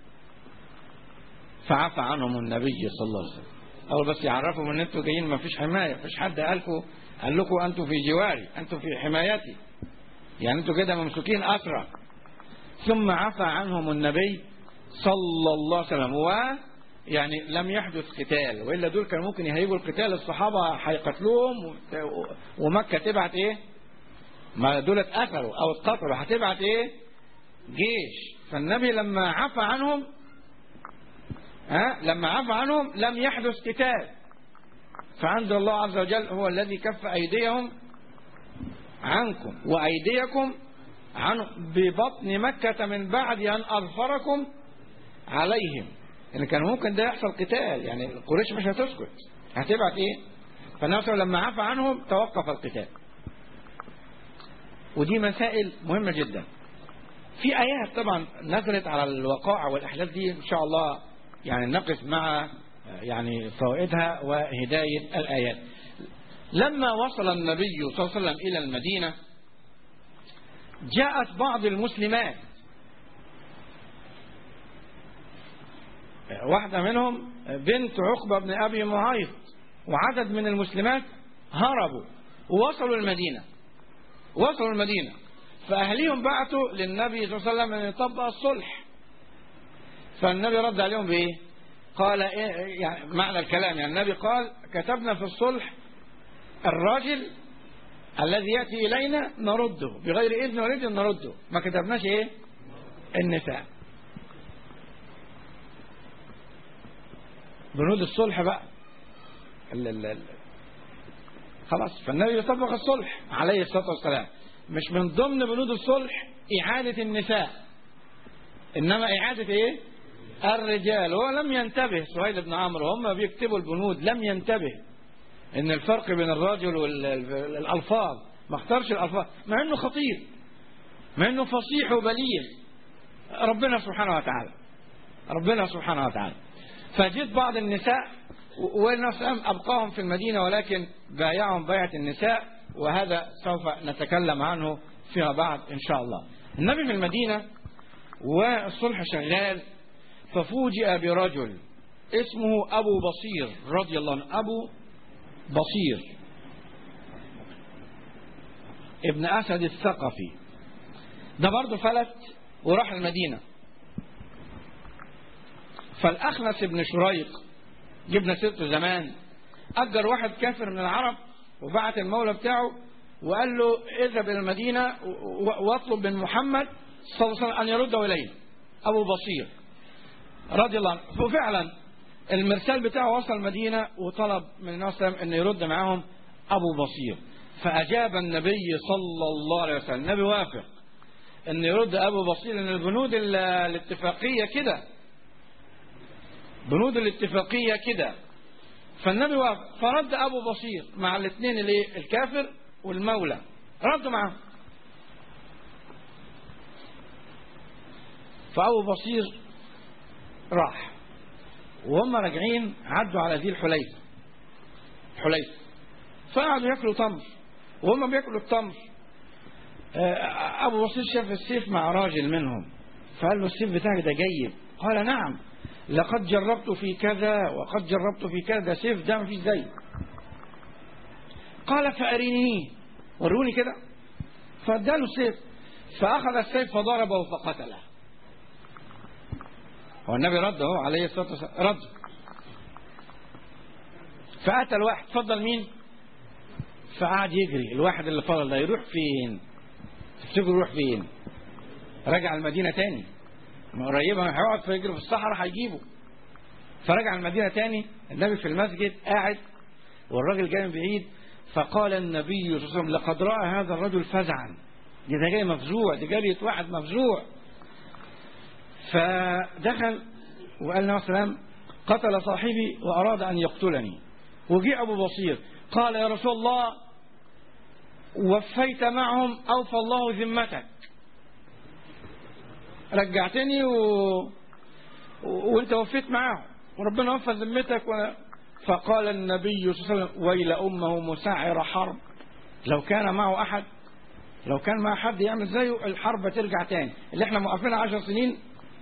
فعفى عنهم النبي صلى الله عليه وسلم أول بس يعرفهم ان انتوا جايين ما فيش حماية فيش حد قالكم قال لكم أنتوا في جواري أنتوا في حمايتي يعني أنتوا كده ممسوكين أسرى ثم عفى عنهم النبي صلى الله عليه وسلم و يعني لم يحدث قتال والا دول كانوا ممكن يهيجوا القتال الصحابه هيقتلوهم ومكه تبعت ايه؟ ما دول اتقتلوا او اتقتلوا هتبعت ايه؟ جيش فالنبي لما عفى عنهم ها لما عفى عنهم لم يحدث قتال فعند الله عز وجل هو الذي كف ايديهم عنكم وايديكم عنه ببطن مكة من بعد أن أظفركم عليهم إن كان ممكن ده يحصل قتال يعني قريش مش هتسكت هتبعت إيه فالنبي لما عفى عنهم توقف القتال ودي مسائل مهمة جدا في آيات طبعا نزلت على الوقائع والأحداث دي إن شاء الله يعني نقف مع يعني فوائدها وهداية الآيات لما وصل النبي صلى الله عليه وسلم إلى المدينة جاءت بعض المسلمات واحدة منهم بنت عقبة بن أبي معيط وعدد من المسلمات هربوا ووصلوا المدينة وصلوا المدينة فأهليهم بعتوا للنبي صلى الله عليه وسلم أن يطبق الصلح فالنبي رد عليهم بإيه قال إيه يعني معنى الكلام يعني النبي قال كتبنا في الصلح الراجل الذي يأتي إلينا نرده بغير إذن ولد نرده ما كتبناش إيه النساء بنود الصلح بقى ال ال ال خلاص فالنبي يطبق الصلح عليه الصلاة والسلام مش من ضمن بنود الصلح إعادة النساء إنما إعادة إيه الرجال هو لم ينتبه سهيل بن عمرو هم بيكتبوا البنود لم ينتبه ان الفرق بين الرجل والالفاظ ما اختارش الالفاظ مع انه خطير مع انه فصيح وبليغ ربنا سبحانه وتعالى ربنا سبحانه وتعالى فجد بعض النساء والناس ابقاهم في المدينه ولكن بايعهم بيعه النساء وهذا سوف نتكلم عنه فيما بعد ان شاء الله النبي في المدينه والصلح شغال ففوجئ برجل اسمه ابو بصير رضي الله عنه ابو بصير ابن أسد الثقفي ده برضه فلت وراح المدينة فالأخنس بن شريق جبنا سيرته زمان أجر واحد كافر من العرب وبعت المولى بتاعه وقال له اذهب إلى المدينة واطلب من محمد صلى الله عليه وسلم أن يرده إليه أبو بصير رضي الله عنه وفعلا المرسال بتاعه وصل المدينة وطلب من النبي صلى الله عليه وسلم أن يرد معاهم أبو بصير فأجاب النبي صلى الله عليه وسلم النبي وافق أن يرد أبو بصير لأن البنود الاتفاقية كده بنود الاتفاقية كده فالنبي وافق فرد أبو بصير مع الاثنين اللي الكافر والمولى ردوا معاهم فأبو بصير راح وهم راجعين عدوا على ذي الحليفة حليفة فقعدوا ياكلوا تمر وهم بياكلوا التمر ابو بصير شاف السيف مع راجل منهم فقال له السيف بتاعك ده جيد قال نعم لقد جربت في كذا وقد جربت في كذا ده سيف ده مفيش زيه قال فارينيه وروني كده فاداله السيف فاخذ السيف فضربه فقتله هو النبي رد اهو عليه الصلاه والسلام رد فاتى الواحد فضل مين فقعد يجري الواحد اللي فضل ده يروح فين تفتكروا يروح فين رجع المدينه تاني ما قريبه ما هيقعد فيجري في الصحراء هيجيبه فرجع المدينه تاني النبي في المسجد قاعد والراجل جاي من بعيد فقال النبي صلى الله عليه وسلم لقد راى هذا الرجل فزعا دي ده جاي مفزوع دي جارية واحد مفزوع فدخل وقال النبي صلى الله عليه وسلم قتل صاحبي وأراد أن يقتلني وجاء أبو بصير قال يا رسول الله وفيت معهم أوفى الله ذمتك رجعتني و... و... وانت وفيت معاهم وربنا وفى ذمتك و... فقال النبي صلى الله عليه وسلم ويل أمه مسعر حرب لو كان معه أحد لو كان مع حد يعمل زيه الحرب ترجع تاني اللي احنا موقفينها عشر سنين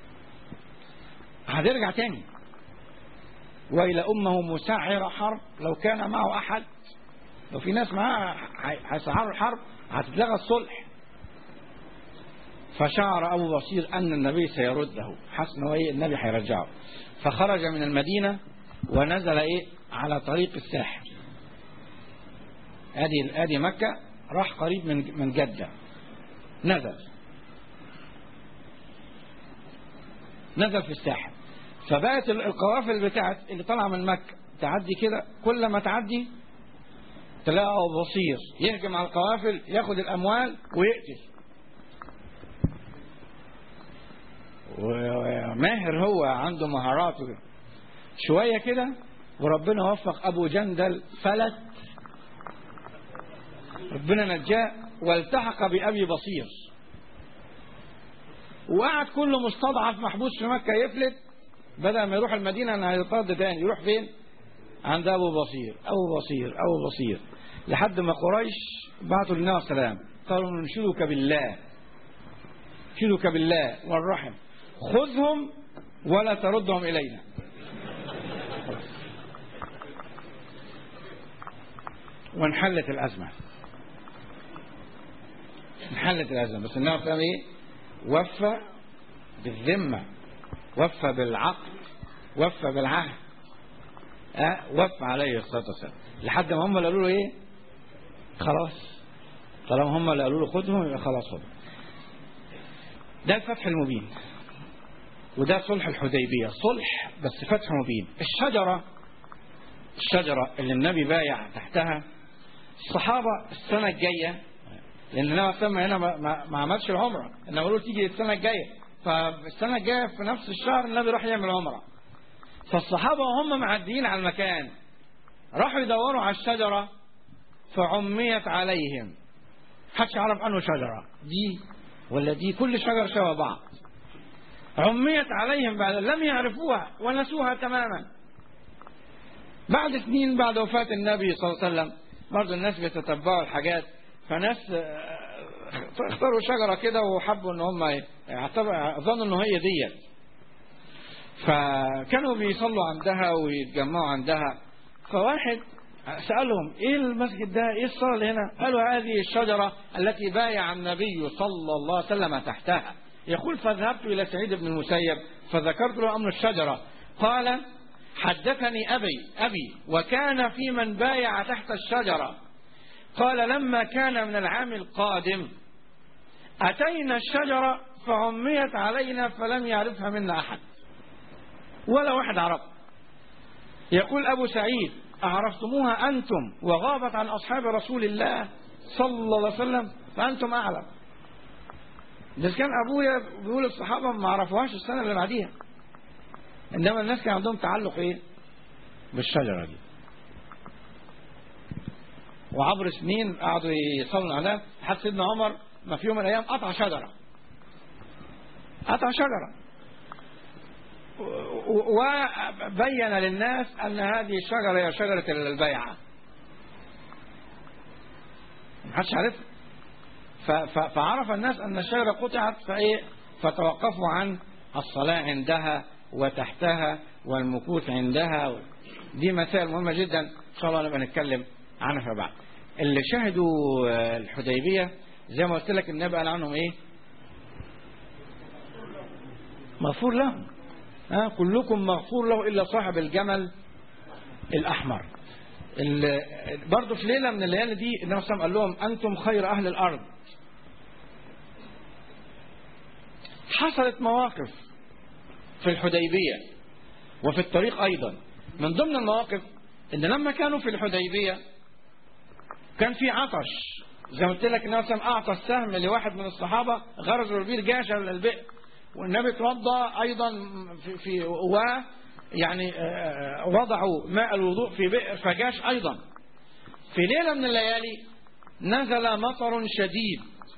هترجع تاني ويل أمه مسعر حرب لو كان معه أحد لو في ناس معاه هيسعروا الحرب هتتلغى الصلح فشعر أبو بصير أن النبي سيرده حس إن إيه النبي هيرجعه فخرج من المدينة ونزل إيه على طريق الساحل أدي أدي مكة راح قريب من من جدة نزل نزل في الساحل فبقت القوافل بتاعت اللي طالعه من مكة تعدي كده كل ما تعدي تلاقي أبو بصير يهجم على القوافل ياخد الأموال ويقتل وماهر هو عنده مهارات شوية كده وربنا وفق أبو جندل فلت ربنا نجاه والتحق بأبي بصير وقعد كل مستضعف محبوس في مكة يفلت بدل ما يروح المدينة أنا هيطرد تاني يروح فين عند أبو بصير أبو بصير أبو بصير لحد ما قريش بعثوا للنبي عليه السلام قالوا ننشدك بالله ننشدك بالله والرحم خذهم ولا تردهم إلينا وانحلت الأزمة انحلت الأزمة بس النبي عليه ايه وفى بالذمة وفى بالعقد وفى بالعهد أه وفى عليه الصلاة والسلام لحد ما هم اللي قالوا له ايه خلاص طالما هم اللي قالوا له خدهم يبقى خلاص خدهم ده الفتح المبين وده صلح الحديبية صلح بس فتح مبين الشجرة الشجرة اللي النبي بايع تحتها الصحابة السنة الجاية لأن النبي صلى هنا ما, ما, ما عملش العمرة إنما قالوا تيجي السنة الجاية فالسنة الجاية في نفس الشهر النبي راح يعمل عمرة فالصحابة وهم معديين على المكان راحوا يدوروا على الشجرة فعميت عليهم محدش يعرف أنه شجرة دي ولا دي كل شجر شبه بعض عميت عليهم بعد لم يعرفوها ونسوها تماما بعد سنين بعد وفاة النبي صلى الله عليه وسلم برضه الناس بيتتبعوا الحاجات فناس اختاروا شجرة كده وحبوا ان هم ظنوا ان هي ديت فكانوا بيصلوا عندها ويتجمعوا عندها فواحد سألهم ايه المسجد ده ايه الصلاة اللي هنا قالوا هذه الشجرة التي بايع النبي صلى الله عليه وسلم تحتها يقول فذهبت إلى سعيد بن المسيب فذكرت له أمر الشجرة قال حدثني أبي أبي وكان في من بايع تحت الشجرة قال لما كان من العام القادم أتينا الشجرة فعميت علينا فلم يعرفها منا أحد ولا واحد عرف يقول أبو سعيد أعرفتموها أنتم وغابت عن أصحاب رسول الله صلى الله عليه وسلم فأنتم أعلم بس كان أبويا بيقول الصحابة ما عرفوهاش السنة اللي بعديها إنما الناس كان عندهم تعلق إيه بالشجرة دي وعبر سنين قعدوا يصلوا عليها لحد سيدنا عمر ما في يوم من الأيام قطع شجرة قطع شجرة وبين للناس أن هذه الشجرة هي شجرة البيعة ما حدش عارفها فعرف الناس أن الشجرة قطعت فإيه فتوقفوا عن الصلاة عندها وتحتها والمكوث عندها دي مسائل مهمة جدا إن شاء الله نبقى نتكلم عنها في بعد اللي شهدوا الحديبية زي ما قلت لك النبي قال عنهم ايه مغفور لهم ها كلكم مغفور له إلا صاحب الجمل الأحمر برضه في ليلة من الليالي دي النبي صلى الله عليه وسلم قال لهم أنتم خير أهل الأرض حصلت مواقف في الحديبية وفي الطريق أيضا من ضمن المواقف إن لما كانوا في الحديبية كان في عطش زي ما قلت لك النبي صلى الله عليه وسلم أعطى السهم لواحد من الصحابة غرزوا البير جاشا للبئر والنبي توضى أيضا في, في و يعني وضعوا ماء الوضوء في بئر فجاش أيضا في ليلة من الليالي نزل مطر شديد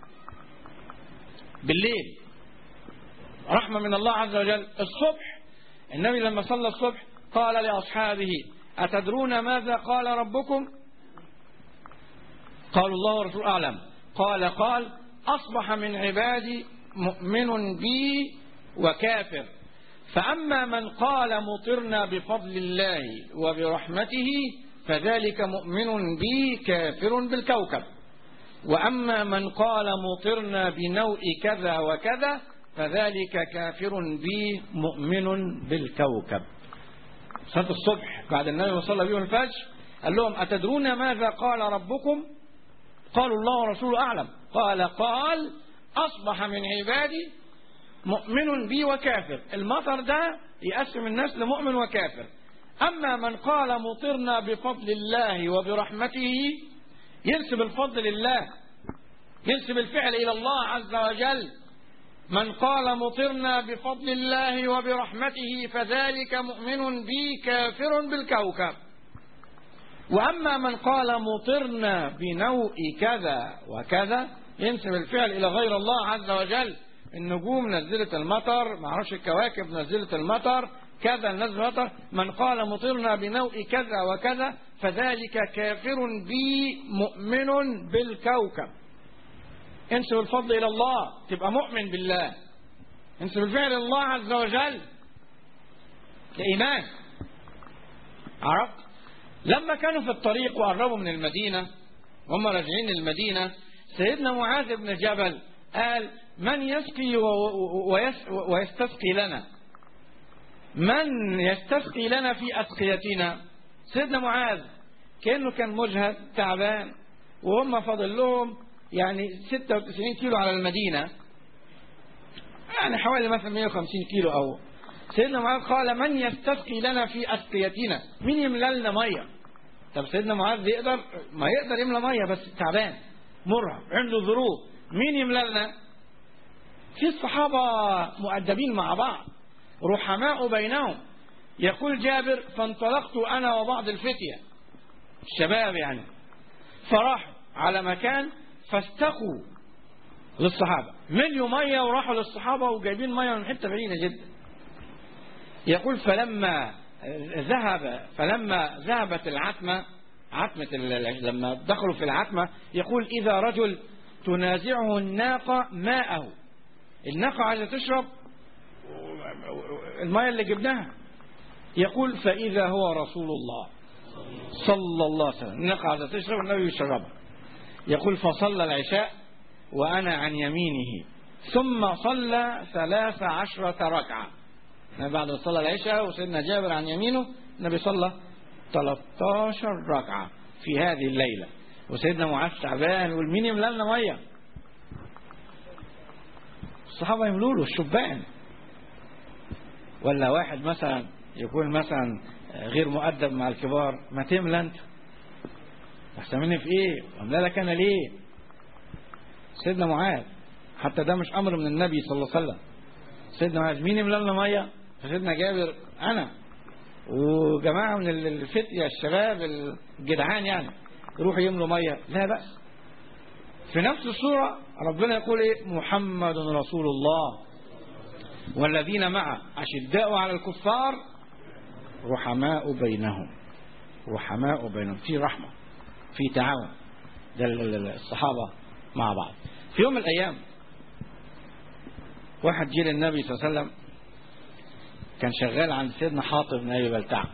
بالليل رحمة من الله عز وجل الصبح النبي لما صلى الصبح قال لأصحابه أتدرون ماذا قال ربكم قالوا الله ورسوله أعلم قال قال أصبح من عبادي مؤمن بي وكافر فأما من قال مطرنا بفضل الله وبرحمته فذلك مؤمن بي كافر بالكوكب وأما من قال مطرنا بنوء كذا وكذا فذلك كافر بي مؤمن بالكوكب صلاة الصبح بعد النبي صلى بهم الفجر قال لهم أتدرون ماذا قال ربكم قالوا الله ورسوله أعلم قال قال أصبح من عبادي مؤمن بي وكافر المطر ده يقسم الناس لمؤمن وكافر أما من قال مطرنا بفضل الله وبرحمته ينسب الفضل لله ينسب الفعل إلى الله عز وجل من قال مطرنا بفضل الله وبرحمته فذلك مؤمن بي كافر بالكوكب وأما من قال مطرنا بنوء كذا وكذا ينسب الفعل إلى غير الله عز وجل النجوم نزلت المطر معرفش الكواكب نزلت المطر كذا نزل المطر من قال مطرنا بنوء كذا وكذا فذلك كافر بي مؤمن بالكوكب انسب الفضل إلى الله تبقى مؤمن بالله انسب الفعل إلى الله عز وجل لإيمان عرفت لما كانوا في الطريق وقربوا من المدينة وهم راجعين المدينة سيدنا معاذ بن جبل قال من يسقي ويستسقي لنا من يستسقي لنا في أسقيتنا سيدنا معاذ كأنه كان مجهد تعبان وهم فاضل لهم يعني 96 كيلو على المدينة يعني حوالي مثلا 150 كيلو أو سيدنا معاذ قال من يستسقي لنا في أسقيتنا مين يملى لنا مية طب سيدنا معاذ يقدر ما يقدر يملى مية بس تعبان مرهق عنده ظروف مين يملى لنا في الصحابة مؤدبين مع بعض رحماء بينهم يقول جابر فانطلقت أنا وبعض الفتية الشباب يعني فراحوا على مكان فاستقوا للصحابة مليوا مية وراحوا للصحابة وجايبين مية من حتة بعيدة جدا يقول فلما ذهب فلما ذهبت العتمة عتمة لما دخلوا في العتمة يقول إذا رجل تنازعه الناقة ماءه الناقة عايزة تشرب المية اللي جبناها يقول فإذا هو رسول الله صلى الله عليه وسلم الناقة عايزة تشرب النبي يشربها يقول فصلى العشاء وأنا عن يمينه ثم صلى ثلاث عشرة ركعة بعد ما صلى العشاء وسيدنا جابر عن يمينه النبي صلى 13 ركعة في هذه الليلة وسيدنا معاذ تعبان يقول مين يملى لنا ميه الصحابة يملوا له الشبان ولا واحد مثلا يكون مثلا غير مؤدب مع الكبار ما تملى انت احسن مني في ايه املا لك انا ليه سيدنا معاذ حتى ده مش امر من النبي صلى الله عليه وسلم سيدنا معاذ مين يملى لنا ميه فسيدنا جابر انا وجماعه من الفتيه الشباب الجدعان يعني يروحوا يملوا ميه لا باس في نفس السورة ربنا يقول إيه محمد رسول الله والذين معه أشداء على الكفار رحماء بينهم رحماء بينهم في رحمة في تعاون ده الصحابة مع بعض في يوم من الأيام واحد جه للنبي صلى الله عليه وسلم كان شغال عند سيدنا حاطب بن أبي بلتع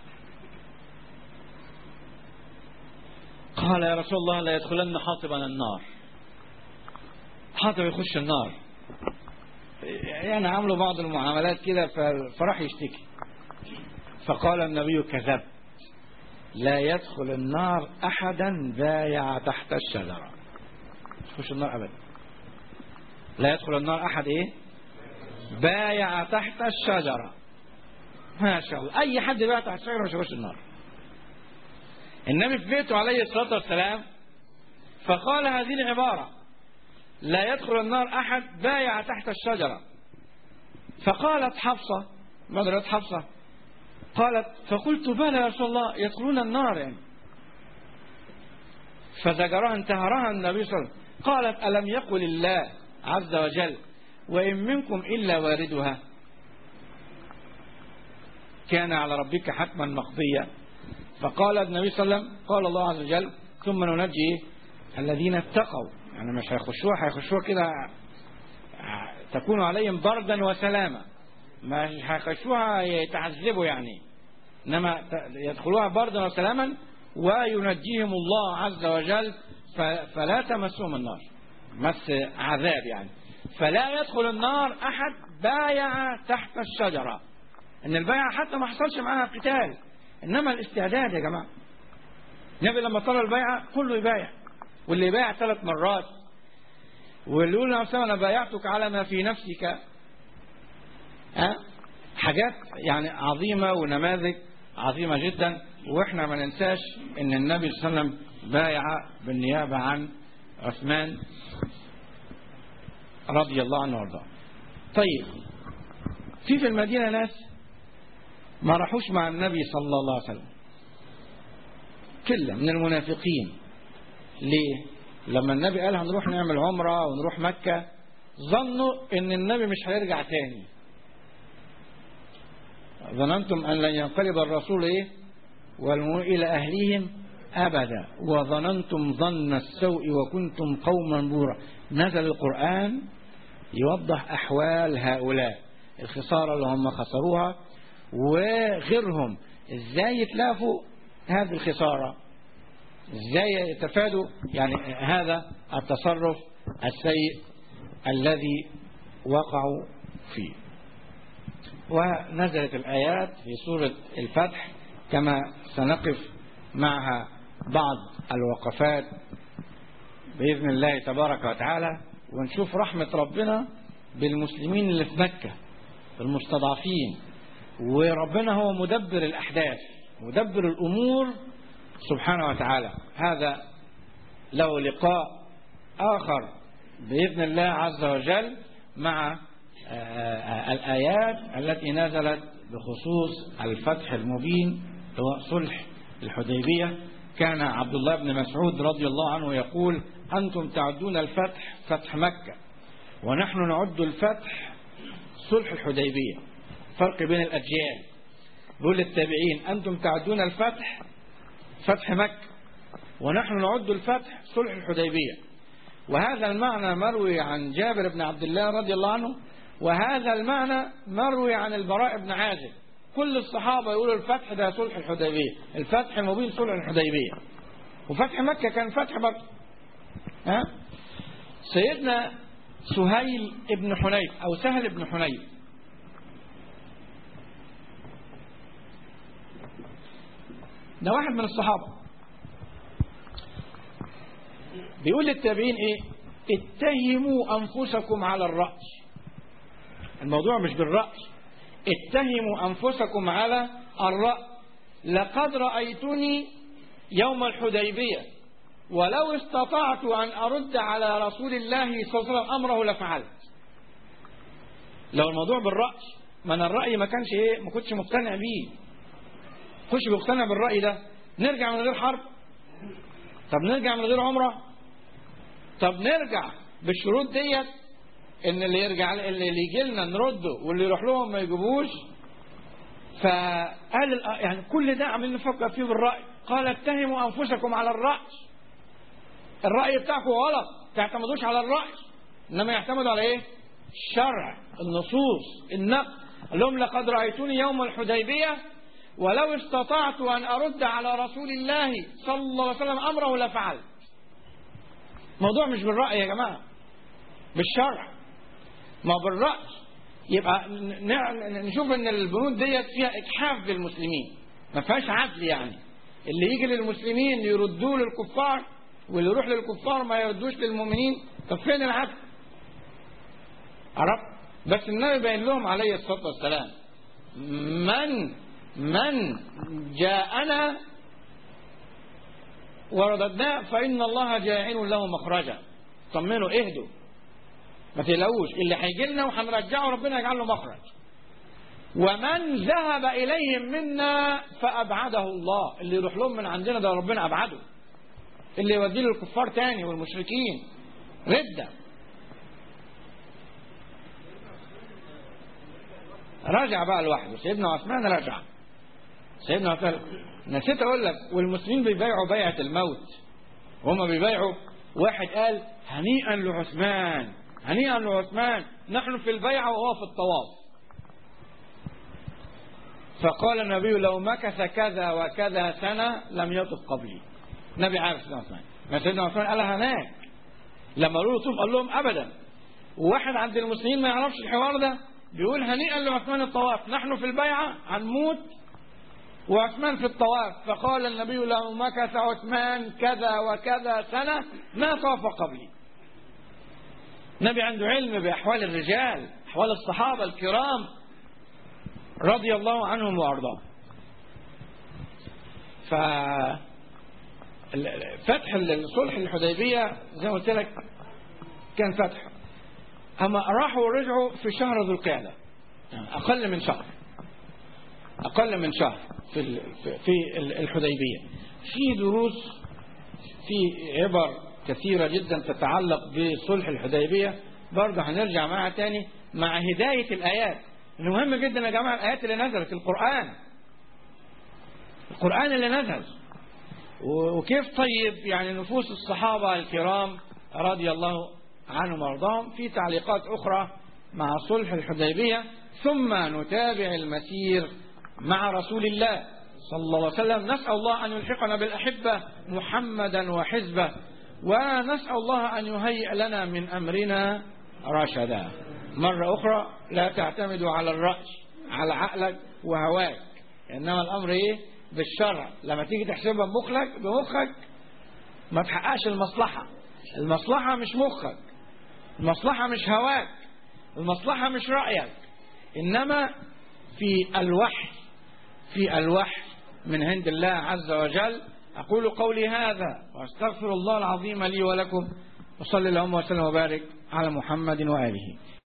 قال يا رسول الله لا يدخلن حاطبا النار حاطب يخش النار يعني عملوا بعض المعاملات كده فراح يشتكي فقال النبي كذب لا يدخل النار أحدا بايع تحت الشجرة يخش النار أبدا لا يدخل النار أحد إيه بايع تحت الشجرة ما شاء الله أي حد بايع تحت الشجرة مش يخش النار النبي في بيته عليه الصلاة والسلام فقال هذه العبارة لا يدخل النار أحد بايع تحت الشجرة فقالت حفصة ماذا حفصة قالت فقلت بلى يا رسول الله يدخلون النار يعني فزجرها انتهرها النبي صلى الله عليه وسلم قالت ألم يقل الله عز وجل وإن منكم إلا واردها كان على ربك حتما مقضيا فقال النبي صلى الله عليه وسلم قال الله عز وجل ثم ننجي الذين اتقوا يعني مش هيخشوها هيخشوها كده تكون عليهم بردا وسلاما مش هيخشوها يتعذبوا يعني انما يدخلوها بردا وسلاما وينجيهم الله عز وجل فلا تمسهم النار مس عذاب يعني فلا يدخل النار احد بايع تحت الشجره ان البيعه حتى ما حصلش معاها قتال انما الاستعداد يا جماعه النبي لما طلب البيعه كله يبايع واللي يبايع ثلاث مرات واللي يقول نفسه انا بايعتك على ما في نفسك ها حاجات يعني عظيمه ونماذج عظيمه جدا واحنا ما ننساش ان النبي صلى الله عليه وسلم بايع بالنيابه عن عثمان رضي الله عنه وارضاه طيب في في المدينة ناس ما راحوش مع النبي صلى الله عليه وسلم كلة من المنافقين ليه لما النبي قال هنروح نعمل عمرة ونروح مكة ظنوا ان النبي مش هيرجع تاني ظننتم ان لن ينقلب الرسول ايه والمؤمنون الى اهليهم ابدا وظننتم ظن السوء وكنتم قوما بورا نزل القرآن يوضح احوال هؤلاء الخسارة اللي هم خسروها وغيرهم ازاي يتلافوا هذه الخسارة ازاي يتفادوا يعني هذا التصرف السيء الذي وقعوا فيه ونزلت الآيات في سورة الفتح كما سنقف معها بعض الوقفات بإذن الله تبارك وتعالى ونشوف رحمة ربنا بالمسلمين اللي في مكة المستضعفين وربنا هو مدبر الأحداث مدبر الأمور سبحانه وتعالى هذا له لقاء آخر بإذن الله عز وجل مع الآيات التي نزلت بخصوص الفتح المبين هو صلح الحديبية كان عبد الله بن مسعود رضي الله عنه يقول أنتم تعدون الفتح فتح مكة ونحن نعد الفتح صلح الحديبية فرق بين الأجيال بيقول للتابعين أنتم تعدون الفتح فتح مكة ونحن نعد الفتح صلح الحديبية وهذا المعنى مروي عن جابر بن عبد الله رضي الله عنه وهذا المعنى مروي عن البراء بن عازب كل الصحابة يقولوا الفتح ده صلح الحديبية الفتح المبين صلح الحديبية وفتح مكة كان فتح برضه ها سيدنا سهيل ابن حنيف أو سهل ابن حنيف ده واحد من الصحابة بيقول للتابعين ايه اتهموا انفسكم على الرأي الموضوع مش بالرأي اتهموا انفسكم على الرأي لقد رأيتني يوم الحديبية ولو استطعت ان ارد على رسول الله صلى الله عليه وسلم امره لفعلت لو الموضوع بالرأي ما انا الرأي ما كانش ايه ما كنتش مقتنع بيه خش بيقتنع بالرأي ده نرجع من غير حرب طب نرجع من غير عمرة طب نرجع بالشروط ديت ان اللي يرجع اللي يجي لنا نرده واللي يروح لهم ما يجيبوش فقال يعني كل ده عمالين نفكر فيه بالرأي قال اتهموا انفسكم على الرأي الرأي بتاعكم غلط تعتمدوش على الرأي انما يعتمدوا على ايه الشرع النصوص النقل قال لهم لقد رأيتوني يوم الحديبية ولو استطعت أن أرد على رسول الله صلى الله عليه وسلم أمره لفعلت موضوع مش بالرأي يا جماعة بالشرع ما بالرأي يبقى نشوف ان البنود ديت فيها اجحاف بالمسلمين ما فيهاش عدل يعني اللي يجي للمسلمين يردوه للكفار واللي يروح للكفار ما يردوش للمؤمنين طب فين العدل عرفت بس النبي باين لهم عليه الصلاه والسلام من من جاءنا ورددناه فإن الله جاعل له مخرجا طمنوا اهدوا ما تقلقوش اللي هيجي لنا وهنرجعه ربنا يجعل له مخرج ومن ذهب إليهم منا فأبعده الله اللي يروح لهم من عندنا ده ربنا أبعده اللي يوديه للكفار تاني والمشركين ردة رجع بقى لوحده سيدنا عثمان رجع سيدنا عثمان نسيت اقول لك والمسلمين بيبايعوا بيعة الموت وهم بيبايعوا واحد قال هنيئا لعثمان هنيئا لعثمان نحن في البيعة وهو في الطواف فقال النبي لو مكث كذا وكذا سنة لم يطف قبلي النبي عارف سيدنا عثمان ما سيدنا عثمان قال هناك لما قالوا له طوف قال لهم ابدا وواحد عند المسلمين ما يعرفش الحوار ده بيقول هنيئا لعثمان الطواف نحن في البيعة هنموت وعثمان في الطواف فقال النبي لو مكث عثمان كذا وكذا سنة ما طاف قبلي النبي عنده علم بأحوال الرجال أحوال الصحابة الكرام رضي الله عنهم وأرضاهم ف فتح الصلح الحديبية زي ما قلت لك كان فتح أما راحوا ورجعوا في شهر ذو القعدة يعني أقل من شهر أقل من شهر في ال- في- في ال- الحديبية في دروس في عبر كثيرة جدا تتعلق بصلح الحديبية برضه هنرجع معها تاني مع هداية الآيات إنه مهم جدا يا جماعة الآيات اللي نزلت القرآن القرآن اللي نزل و- وكيف طيب يعني نفوس الصحابة الكرام رضي الله عنهم وارضاهم في تعليقات أخرى مع صلح الحديبية ثم نتابع المسير مع رسول الله صلى الله عليه وسلم نسأل الله أن يلحقنا بالأحبة محمدا وحزبه ونسأل الله أن يهيئ لنا من أمرنا رشدا مرة أخرى لا تعتمدوا على الرأي على عقلك وهواك إنما الأمر إيه بالشرع لما تيجي تحسبها بمخك بمخك ما تحققش المصلحة المصلحة مش مخك المصلحة مش هواك المصلحة مش رأيك إنما في الوحي في الوحي من عند الله عز وجل أقول قولي هذا وأستغفر الله العظيم لي ولكم وصلى اللهم وسلم وبارك على محمد وآله